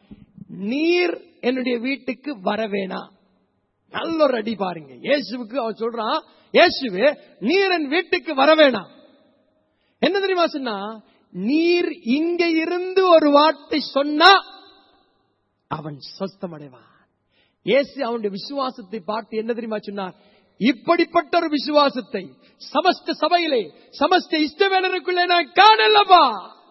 நீர் என்னுடைய வீட்டுக்கு வர வேணாம் நல்ல ஒரு அடி பாருங்க இயேசுவுக்கு அவன் சொல்றான் இயேசுவே நீர் என் வீட்டுக்கு வர வேணாம் என்ன தெரியுமா சொன்னா நீர் இங்க இருந்து ஒரு வார்த்தை சொன்னா அவன் சொஸ்தமடைவான் இயேசு அவனுடைய விசுவாசத்தை பார்த்து என்ன தெரியுமா சொன்னார் இப்படிப்பட்ட ஒரு விசுவாசத்தை சமஸ்த சபையிலே சமஸ்த இஷ்டவேலருக்குள்ளே நான் காணலப்பா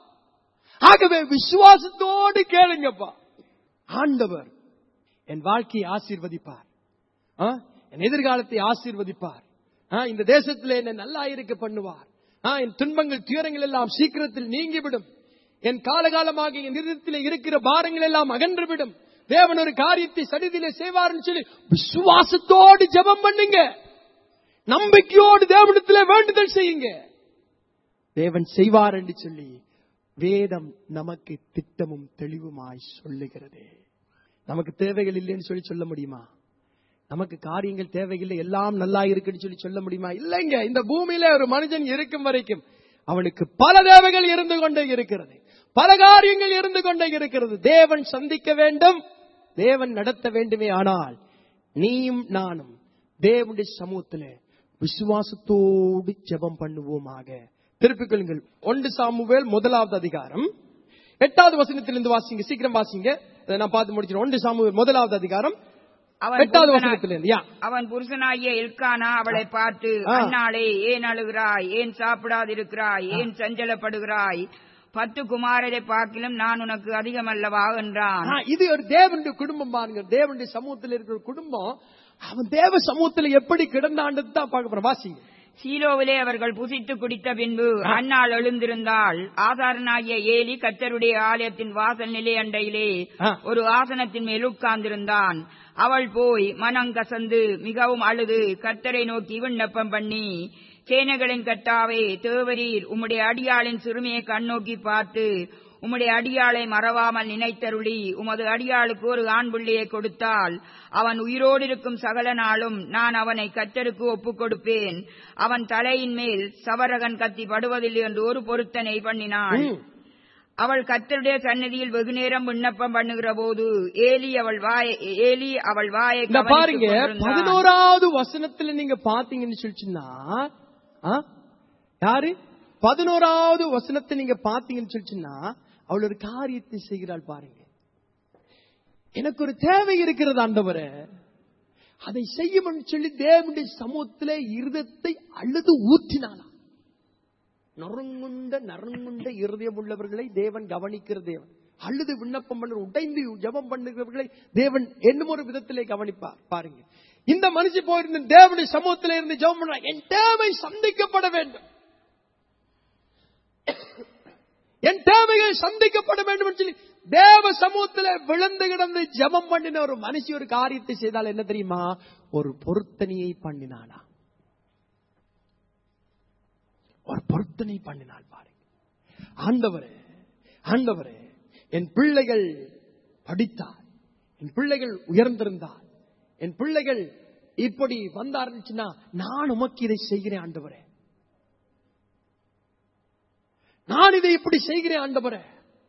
ஆகவே விசுவாசத்தோடு கேளுங்கப்பா ஆண்டவர் என் வாழ்க்கையை ஆசீர்வதிப்பார் ஆ? என் எதிர்காலத்தை ஆசீர்வதிப்பார் ஆ, இந்த தேசத்தில் என்னை நல்லா இருக்க பண்ணுவார் ஆ, என் துன்பங்கள் துயரங்கள் எல்லாம் சீக்கிரத்தில் நீங்கிவிடும் என் காலகாலமாக என் நிறுத்தில் இருக்கிற பாரங்கள் எல்லாம் அகன்றுவிடும் தேவன் ஒரு காரியத்தை சடிதிலே செய்வார்னு சொல்லி விசுவாசத்தோடு ஜெபம் பண்ணுங்க நம்பிக்கையோடு தேவனிடத்திலே வேண்டுதல் செய்யுங்க தேவன் செய்வார் என்று சொல்லி வேதம் நமக்கு திட்டமும் தெளிவுமாய் சொல்லுகிறது நமக்கு தேவைகள் இல்லைன்னு சொல்லி சொல்ல முடியுமா நமக்கு காரியங்கள் தேவையில்லை எல்லாம் நல்லா இருக்குன்னு சொல்லி சொல்ல முடியுமா இல்லைங்க இந்த பூமியில ஒரு மனுஷன் இருக்கும் வரைக்கும் அவனுக்கு பல தேவைகள் இருந்து கொண்டே இருக்கிறது பல காரியங்கள் இருந்து கொண்டே இருக்கிறது தேவன் சந்திக்க வேண்டும் தேவன் நடத்த வேண்டுமே ஆனால் நீயும் நானும் தேவனுடைய சமூகத்திலே விசுவாசத்தோடு ஜெபம் பண்ணுவோமாக திருப்பிக் கொள்ளுங்கள் ஒன்று சாமுவேல் முதலாவது அதிகாரம் எட்டாவது வசனத்திலிருந்து வாசிங்க சீக்கிரம் வாசிங்க அதை நான் பார்த்து முடிச்சிடும் ஒன்று சாமுவேல் முதலாவது அதிகாரம் அவன் எட்டாவது புருஷனா- வசனத்திலிருந்து யா அவன் புருஷனாகிய எல்கானா அவளை பார்த்து ஆ. அண்ணாளே ஏன் அழுகிறாய் ஏன் சாப்பிடாதிருக்கிறாய் ஏன் சஞ்சலப்படுகிறாய் பத்து குமாரரை பார்க்கிலும் நான் உனக்கு அதிகமல்லவா என்றான் ஆ, இது ஒரு தேவனுடைய குடும்பம் பாருங்க தேவனுடைய சமூகத்தில் இருக்கிற ஒரு குடும்பம் அவன் தேவ சமூகத்தில் எப்படி கிடந்தான்னு தான் பார்க்க போறோம் வாசிங்க சீலோவிலே அவர்கள் புசித்து குடித்த பின்பு அன்னாள் எழுந்திருந்தாள் ஆசாரனாகிய ஏலி கத்தருடைய ஆலயத்தின் வாசல் நிலை அண்டையிலே ஆ. ஒரு ஆசனத்தின் மேல் உட்கார்ந்திருந்தான் அவள் போய் மனம் கசந்து மிகவும் அழுது கத்தரை நோக்கி விண்ணப்பம் பண்ணி சேனைகளின் கட்டாவே தேவரீர் உம்முடைய அடியாளின் சிறுமியை கண்ணோக்கி பார்த்து உம்முடைய அடியாளை மறவாமல் நினைத்தருளி உமது அடியாளுக்கு ஒரு ஆண் பிள்ளையை கொடுத்தால் அவன் உயிரோடு இருக்கும் சகல நாளும் நான் அவனை கத்தருக்கு ஒப்புக் கொடுப்பேன் அவன் தலையின் மேல் சவரகன் கத்தி படுவதில்லை என்று ஒரு பொருத்தனை பண்ணினாள் ம். அவள் கத்தருடைய சன்னதியில் வெகுநேரம் விண்ணப்பம் பண்ணுகிற போது ஏலி அவள் வாயை ஏலி அவள் வாயை இந்த கவனித்துக் பாருங்க கொண்டிருந்தான். பதினோராவது வசனத்துல நீங்க பாத்தீங்கன்னு சொல்லிச்சுன்னா ஆ? யாரு பதினோராவது வசனத்தை நீங்க பாத்தீங்கன்னு சொல்லிச்சுன்னா அவள் ஒரு காரியத்தை செய்கிறாள் பாருங்க எனக்கு ஒரு தேவை இருக்கிறது ஆண்டவரே அதை செய்யும்னு சொல்லி தேவனுடைய சமூகத்திலே இருதத்தை அழுது ஊற்றினாளா நறுங்குண்ட நறுங்குண்ட இருதயம் உள்ளவர்களை தேவன் கவனிக்கிற தேவன் அழுது விண்ணப்பம் பண்ண உடைந்து ஜெபம் பண்ணுகிறவர்களை தேவன் என்னும் ஒரு விதத்திலே கவனிப்பார் பாருங்க இந்த மனுஷி போயிருந்த தேவனுடைய சமூகத்திலே இருந்து ஜெபம் பண்ற என் தேவை சந்திக்கப்பட வேண்டும் என் தேவைகள் சந்திக்கப்பட வேண்டும் என்று சொல்லி தேவ சமூகத்திலே விழுந்து கிடந்து ஜெபம் பண்ணின ஒரு மனுஷி ஒரு காரியத்தை செய்தால் என்ன தெரியுமா ஒரு பொருத்தனையை பண்ணினானா ஒரு பொருத்தனை பண்ணினாள் பாருங்க ஆண்டவரே ஆண்டவரே என் பிள்ளைகள் படித்தார் என் பிள்ளைகள் உயர்ந்திருந்தார் என் பிள்ளைகள் இப்படி வந்தாருச்சுன்னா நான் உமக்கு இதை செய்கிறேன் ஆண்டவரே நான் இதை இப்படி செய்கிறேன் ஆண்டவரே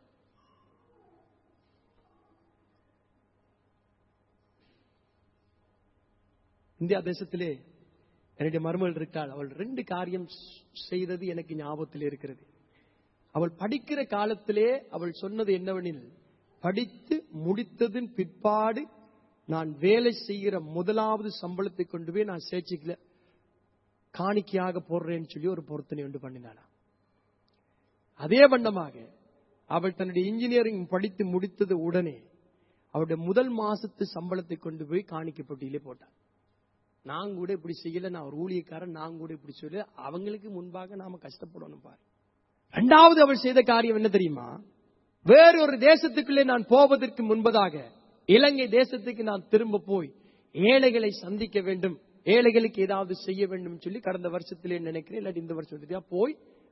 இந்தியா தேசத்திலே என்னுடைய மருமகள் இருக்காள் அவள் ரெண்டு காரியம் செய்தது எனக்கு ஞாபகத்தில் இருக்கிறது அவள் படிக்கிற காலத்திலே அவள் சொன்னது என்னவெனில் படித்து முடித்ததின் பிற்பாடு நான் வேலை செய்கிற முதலாவது சம்பளத்தை கொண்டு போய் நான் சேர்ச்சிக்கல காணிக்கையாக போடுறேன்னு சொல்லி ஒரு பொருத்தனை உண்டு பண்ணினானா அதே வண்ணமாக அவள் தன்னுடைய இன்ஜினியரிங் படித்து முடித்தது உடனே அவளுடைய முதல் மாசத்து சம்பளத்தை கொண்டு போய் காணிக்கை பொட்டியிலே போட்டாள் நான் கூட இப்படி செய்யல நான் ஒரு ஊழியக்காரன் நான் கூட இப்படி சொல்ல அவங்களுக்கு முன்பாக நாம கஷ்டப்படணும் பாரு இரண்டாவது அவள் செய்த காரியம் என்ன தெரியுமா வேறொரு தேசத்துக்குள்ளே நான் போவதற்கு முன்பதாக இலங்கை தேசத்துக்கு நான் திரும்ப போய் ஏழைகளை சந்திக்க வேண்டும் ஏழைகளுக்கு ஏதாவது செய்ய வேண்டும் சொல்லி கடந்த வருஷத்திலே நினைக்கிறேன் இல்லாட்டி இந்த வருஷத்துலயா போய்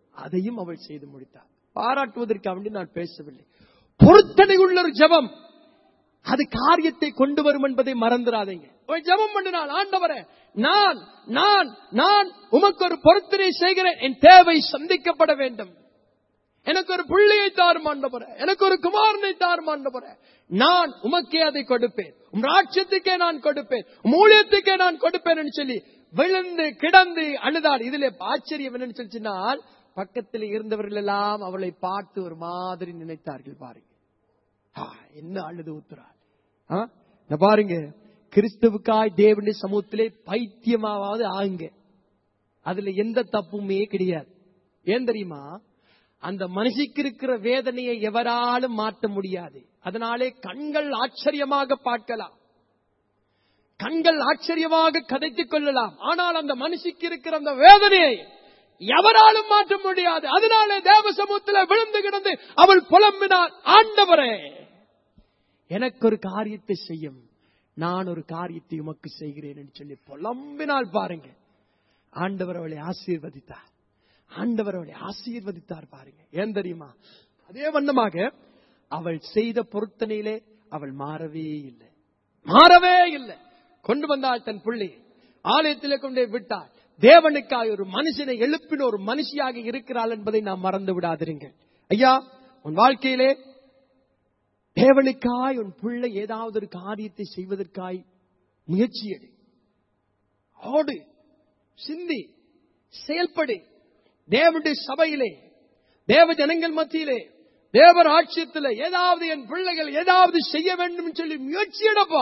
அதையும் அவள் செய்து முடித்தாள் பாராட்டுவதற்காக வேண்டி நான் பேசவில்லை பொருத்தனை உள்ள ஒரு ஜெபம் அது காரியத்தை கொண்டு வரும் என்பதை மறந்துடாதீங்க அவள் ஜெபம் பண்ணினாள் ஆண்டவரே நான் நான் நான் உமக்கு ஒரு பொருத்தனை செய்கிறேன் என் தேவை சந்திக்கப்பட வேண்டும் எனக்கு ஒரு பிள்ளையை தாரும் ஆண்டவரே எனக்கு ஒரு குமாரனை தாரும் ஆண்டவரே நான் உமக்கே அதை கொடுப்பேன் உம் ராட்சியத்துக்கே நான் கொடுப்பேன் உம் ஊழியத்துக்கே நான் கொடுப்பேன் என்று சொல்லி விழுந்து கிடந்து அழுதாள் இதுல ஆச்சரியம் என்னன்னு சொல்லிச்சுனால் பக்கத்தில் இருந்தவர்கள் எல்லாம் அவளை பார்த்து ஒரு மாதிரி நினைத்தார்கள் பாருங்க ஆ, என்ன அழுது ஊத்துறாள் ஆ, இந்த பாருங்க கிறிஸ்துவுக்காய் தேவனுடைய சமூகத்திலே பைத்தியமாவது ஆகுங்க அதுல எந்த தப்புமே கிடையாது ஏன் தெரியுமா அந்த மனுஷிக்கு இருக்கிற வேதனையை எவராலும் மாற்ற முடியாது அதனாலே கண்கள் ஆச்சரியமாக பார்க்கலாம் கண்கள் ஆச்சரியமாக கதைத்துக் கொள்ளலாம் ஆனால் அந்த மனுஷிக்கு இருக்கிற அந்த வேதனையை எவராலும் மாற்ற முடியாது அதனாலே தேவ சமூகத்தில் விழுந்து கிடந்து அவள் புலம்பினாள் ஆண்டவரே எனக்கு ஒரு காரியத்தை செய்யும் நான் ஒரு காரியத்தை உமக்கு செய்கிறேன் என்று சொல்லி புலம்பினால் பாருங்க ஆண்டவர் அவளை ஆசீர்வதித்தார் ஆண்டவர் அவளை ஆசீர்வதித்தார் பாருங்க ஏன் தெரியுமா அதே வண்ணமாக அவள் செய்த பொருத்தனையிலே அவள் மாறவே இல்லை மாறவே இல்லை கொண்டு வந்தாள் தன் பிள்ளை ஆலயத்திலே கொண்டே விட்டாள் தேவனுக்காய் ஒரு மனுஷனை எழுப்பின ஒரு மனுஷியாக இருக்கிறாள் என்பதை நாம் மறந்து விடாதிருங்கள் ஐயா உன் வாழ்க்கையிலே தேவனுக்காய் உன் பிள்ளை ஏதாவது ஒரு காரியத்தை செய்வதற்காய் முயற்சி எடு ஓடு சிந்தி செயல்படு தேவனுடைய சபையிலே தேவ ஜனங்கள் மத்தியிலே தேவர் ஆட்சியத்தில் ஏதாவது என் பிள்ளைகள் ஏதாவது செய்ய வேண்டும் சொல்லி முயற்சி எடுப்பா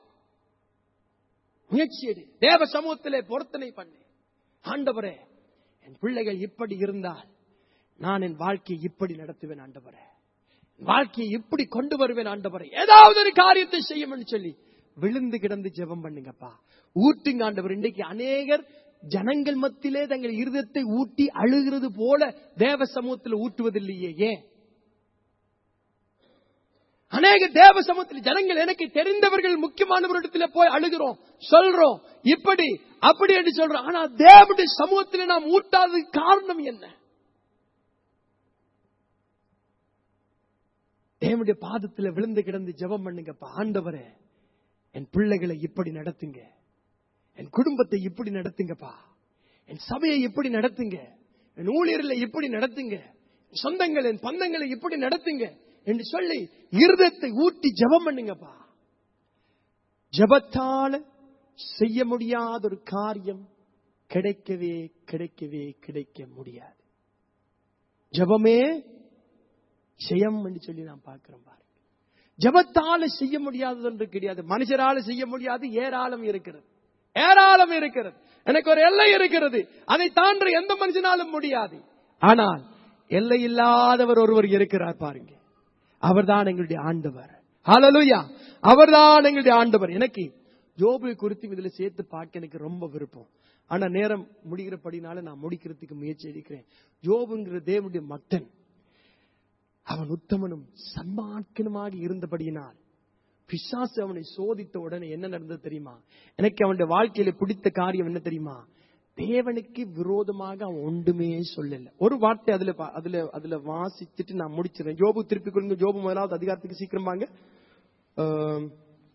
முயற்சி எடு தேவ சமூகத்திலே பொருத்தனை பண்ணு ஆண்டவரே என் பிள்ளைகள் இப்படி இருந்தால் நான் என் வாழ்க்கையை இப்படி நடத்துவேன் ஆண்டவரே என் வாழ்க்கையை இப்படி கொண்டு வருவேன் ஆண்டவரே ஏதாவது ஒரு காரியத்தை செய்யும் சொல்லி விழுந்து கிடந்து ஜெபம் பண்ணுங்கப்பா ஊட்டுங்க ஆண்டவர் இன்றைக்கு அநேகர் ஜனங்கள் மத்தியிலே தங்கள் இருதத்தை ஊட்டி அழுகிறது போல தேவ சமூகத்தில் ஊட்டுவதில்லையே ஏன் அநேக தேவ சமூகத்தில் ஜனங்கள் எனக்கு தெரிந்தவர்கள் முக்கியமானவரிடத்தில் போய் அழுகிறோம் சொல்றோம் இப்படி அப்படி என்று சொல்றோம் ஆனா தேவனுடைய சமூகத்தில் நாம் ஊட்டாதது காரணம் என்ன தேவனுடைய பாதத்தில் விழுந்து கிடந்து ஜெபம் பண்ணுங்கப்பா ஆண்டவரே என் பிள்ளைகளை இப்படி நடத்துங்க என் குடும்பத்தை இப்படி நடத்துங்கப்பா என் சபையை இப்படி நடத்துங்க என் ஊழியர்களை இப்படி நடத்துங்க என் சொந்தங்கள் என் பந்தங்களை இப்படி நடத்துங்க என்று சொல்லி இருதத்தை ஊட்டி ஜெபம் பண்ணுங்கப்பா ஜெபத்தால செய்ய முடியாத ஒரு காரியம் கிடைக்கவே கிடைக்கவே கிடைக்க முடியாது ஜெபமே ஜெயம் என்று சொல்லி நாம் பார்க்கிறோம் பாருங்க ஜெபத்தால செய்ய முடியாதது ஒன்று கிடையாது மனுஷரால செய்ய முடியாது ஏராளம் இருக்கிறது ஏராளம் இருக்கிறது எனக்கு ஒரு எல்லை இருக்கிறது அதை தாண்ட எந்த மனுஷனாலும் முடியாது ஆனால் எல்லை இல்லாதவர் ஒருவர் இருக்கிறார் பாருங்க அவர்தான் எங்களுடைய ஆண்டவர் ஹalleluya அவர்தான் எங்களுடைய ஆண்டவர் எனக்கு ஜோபு குறித்து இதுல சேர்த்து பார்க்க எனக்கு ரொம்ப விருப்பம் ஆனா நேரம் முடிகிறபடினால நான் முடிக்கிறதுக்கு முயற்சி எடுக்கிறேன் ஜோபுங்கிற தேவனுடைய மக்தன் அவன் உத்தமனும் சன்மார்க்கனுமாக இருந்தபடியினால் பிசாசு அவனை சோதித்த உடனே என்ன நடந்தது தெரியுமா எனக்கு அவனுடைய வாழ்க்கையில பிடித்த காரியம் என்ன தெரியுமா தேவனுக்கு விரோதமாக அவன் ஒன்றுமே சொல்லல ஒரு வார்த்தை அதுல பா- அதுல அதுல வாசிச்சுட்டு நான் முடிச்சிடறேன் ஜோபு திருப்பி கொடுங்க ஜோபு முதலாவது அதிகாரத்துக்கு சீக்கிரம் வாங்க ஆம்.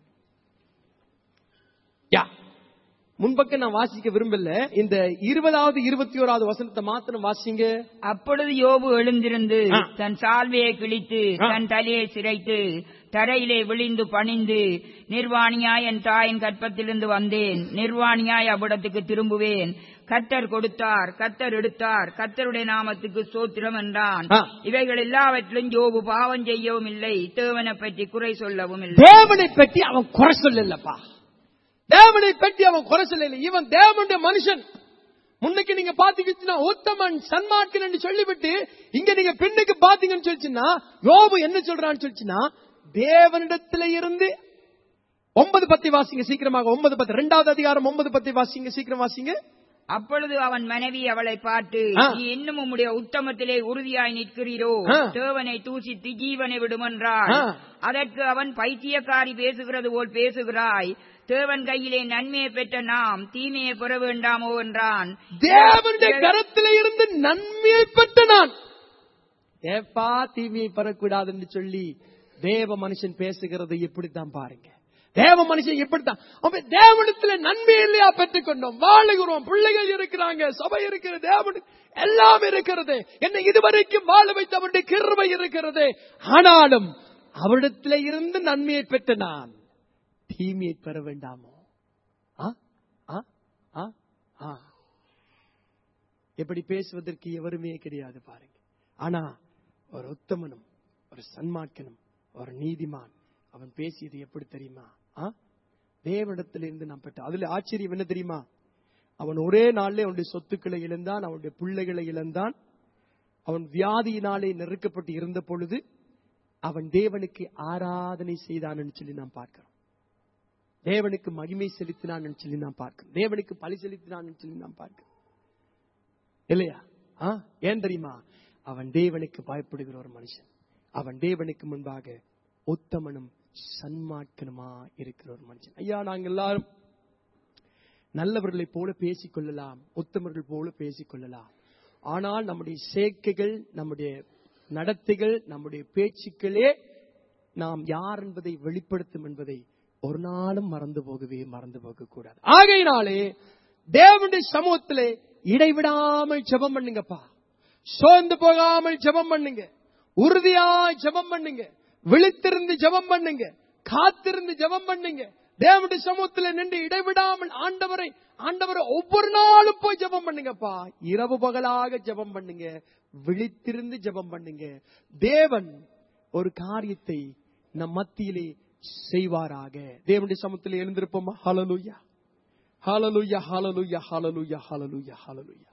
யா முன்பக்கம் நான் வாசிக்க விரும்பல இந்த இருபதாவது இருபத்தி ஓராவது வசனத்தை மாத்திரம் வாசிங்க அப்பொழுது யோபு எழுந்திருந்து ஆ. தன் சால்வையை கிழித்து ஆ. தன் தலையை சிரைத்து தரையிலே விழிந்து பணிந்து நிர்வாணியாய் என் தாயின் கற்பத்திலிருந்து வந்தேன் நிர்வாணியாய் அவ்விடத்துக்கு திரும்புவேன் கத்தர் கொடுத்தார் கத்தர் எடுத்தார் கத்தருடைய நாமத்துக்கு சோத்திரம் என்றான் ஆ. இவைகள் எல்லாவற்றிலும் யோபு பாவம் செய்யவும் இல்லை தேவனை பற்றி குறை சொல்லவும் இல்லை தேவனை பற்றி அவன் குறை சொல்லலப்பா தேவனை பற்றி அவன் குறை சொல்லல இவன் தேவனுடைய மனுஷன் முன்னுக்கு நீங்க பாத்தீங்கன்னா உத்தமன் சன்மார்க்கன் என்று சொல்லிவிட்டு இங்க நீங்க பெண்ணுக்கு பாத்தீங்கன்னு சொல்லிச்சுன்னா யோபு என்ன சொல்றான்னு சொல்லிச்சுன்னா தேவனிடத்துல இருந்து ஒன்பது பத்தி வாசிங்க சீக்கிரமாக ஒன்பது பத்து ரெண்டாவது அதிகாரம் ஒன்பது பத்தி வாசிங்க சீக்கிரம் வாசிங்க அப்பொழுது அவன் மனைவி அவளை பார்த்து ஆ. நீ இன்னும் உம்முடைய உத்தமத்திலே உறுதியாய் நிற்கிறீரோ ஆ. தேவனை தூசித்து ஜீவனை விடுமென்றாள் ஆ. அதற்கு அவன் பைத்தியக்காரி பேசுகிறது போல் பேசுகிறாய் தேவன் கையிலே நன்மையை பெற்ற நாம் தீமையை பெற வேண்டாமோ என்றான் தேவனுடைய கரத்திலே இருந்து நன்மையை பெற்ற நான் ஏப்பா தீமையை பெறக்கூடாதுன்னு சொல்லி தேவ மனுஷன் பேசுகிறது எப்படித்தான் பாருங்க தேவ மனுஷன் எப்படித்தான் அவன் தேவனத்துல நன்மை இல்லையா பெற்றுக்கொண்டோம் வாழுகிறோம் பிள்ளைகள் இருக்கிறாங்க சபை இருக்கிற தேவன் எல்லாம் இருக்கிறது என்னை இதுவரைக்கும் வாழ வைத்தவனுடைய கிருபை இருக்கிறது ஆனாலும் அவரிடத்திலே இருந்து நன்மையை பெற்ற நான் தீமையை பெற வேண்டாமோ ஆ ஆ ஆ ஆ எப்படி பேசுவதற்கு எவருமே கிடையாது பாருங்க ஆனா ஒரு உத்தமனும் ஒரு சன்மார்க்கனும் ஒரு நீதிமான் அவன் பேசியது எப்படி தெரியுமா ஆ? தேவனிடத்திலிருந்து நாம் பெற்ற அதுல ஆச்சரியம் என்ன தெரியுமா அவன் ஒரே நாள்ல அவனுடைய சொத்துக்களை இழந்தான் அவனுடைய பிள்ளைகளை இழந்தான் அவன் வியாதியினாலே நெருக்கப்பட்டு இருந்த பொழுது அவன் தேவனுக்கு ஆராதனை செய்தான்னு சொல்லி நாம் பார்க்கிறோம் தேவனுக்கு மகிமை செலுத்தினான்னு சொல்லி நாம் பார்க்கிறோம் தேவனுக்கு பலி செலுத்தினான்னு சொல்லி நாம் பார்க்கிறோம் இல்லையா ஆ? ஏன் தெரியுமா அவன் தேவனுக்கு பயப்படுகிற ஒரு மனுஷன் அவன் தேவனுக்கு முன்பாக உத்தமனும் சன்மார்க்கனுமா இருக்கிற ஒரு மனுஷன் ஐயா நாங்க எல்லாரும் நல்லவர்களை போல பேசிக் கொள்ளலாம் உத்தமர்கள் போல பேசிக் கொள்ளலாம் ஆனால் நம்முடைய சேர்க்கைகள் நம்முடைய நடத்தைகள் நம்முடைய பேச்சுக்களே நாம் யார் என்பதை வெளிப்படுத்தும் என்பதை ஒரு நாளும் மறந்து போகவே மறந்து போக கூடாது ஆகையினாலே தேவனுடைய சமூகத்திலே இடைவிடாமல் ஜெபம் பண்ணுங்கப்பா சோர்ந்து போகாமல் ஜெபம் பண்ணுங்க உறுதியாய் ஜெபம் பண்ணுங்க விழித்திருந்து ஜெபம் பண்ணுங்க காத்திருந்து ஜெபம் பண்ணுங்க தேவனுடைய சமூகத்துல நின்று இடைவிடாமல் ஆண்டவரை ஆண்டவரை ஒவ்வொரு நாளும் போய் ஜெபம் பண்ணுங்கப்பா இரவு பகலாக ஜெபம் பண்ணுங்க விழித்திருந்து ஜெபம் பண்ணுங்க தேவன் ஒரு காரியத்தை நம் மத்தியிலே செய்வாராக தேவனுடைய சமூகத்தில் எழுந்திருப்போமா ஹalleluya ஹalleluya ஹalleluya ஹalleluya ஹalleluya ஹalleluya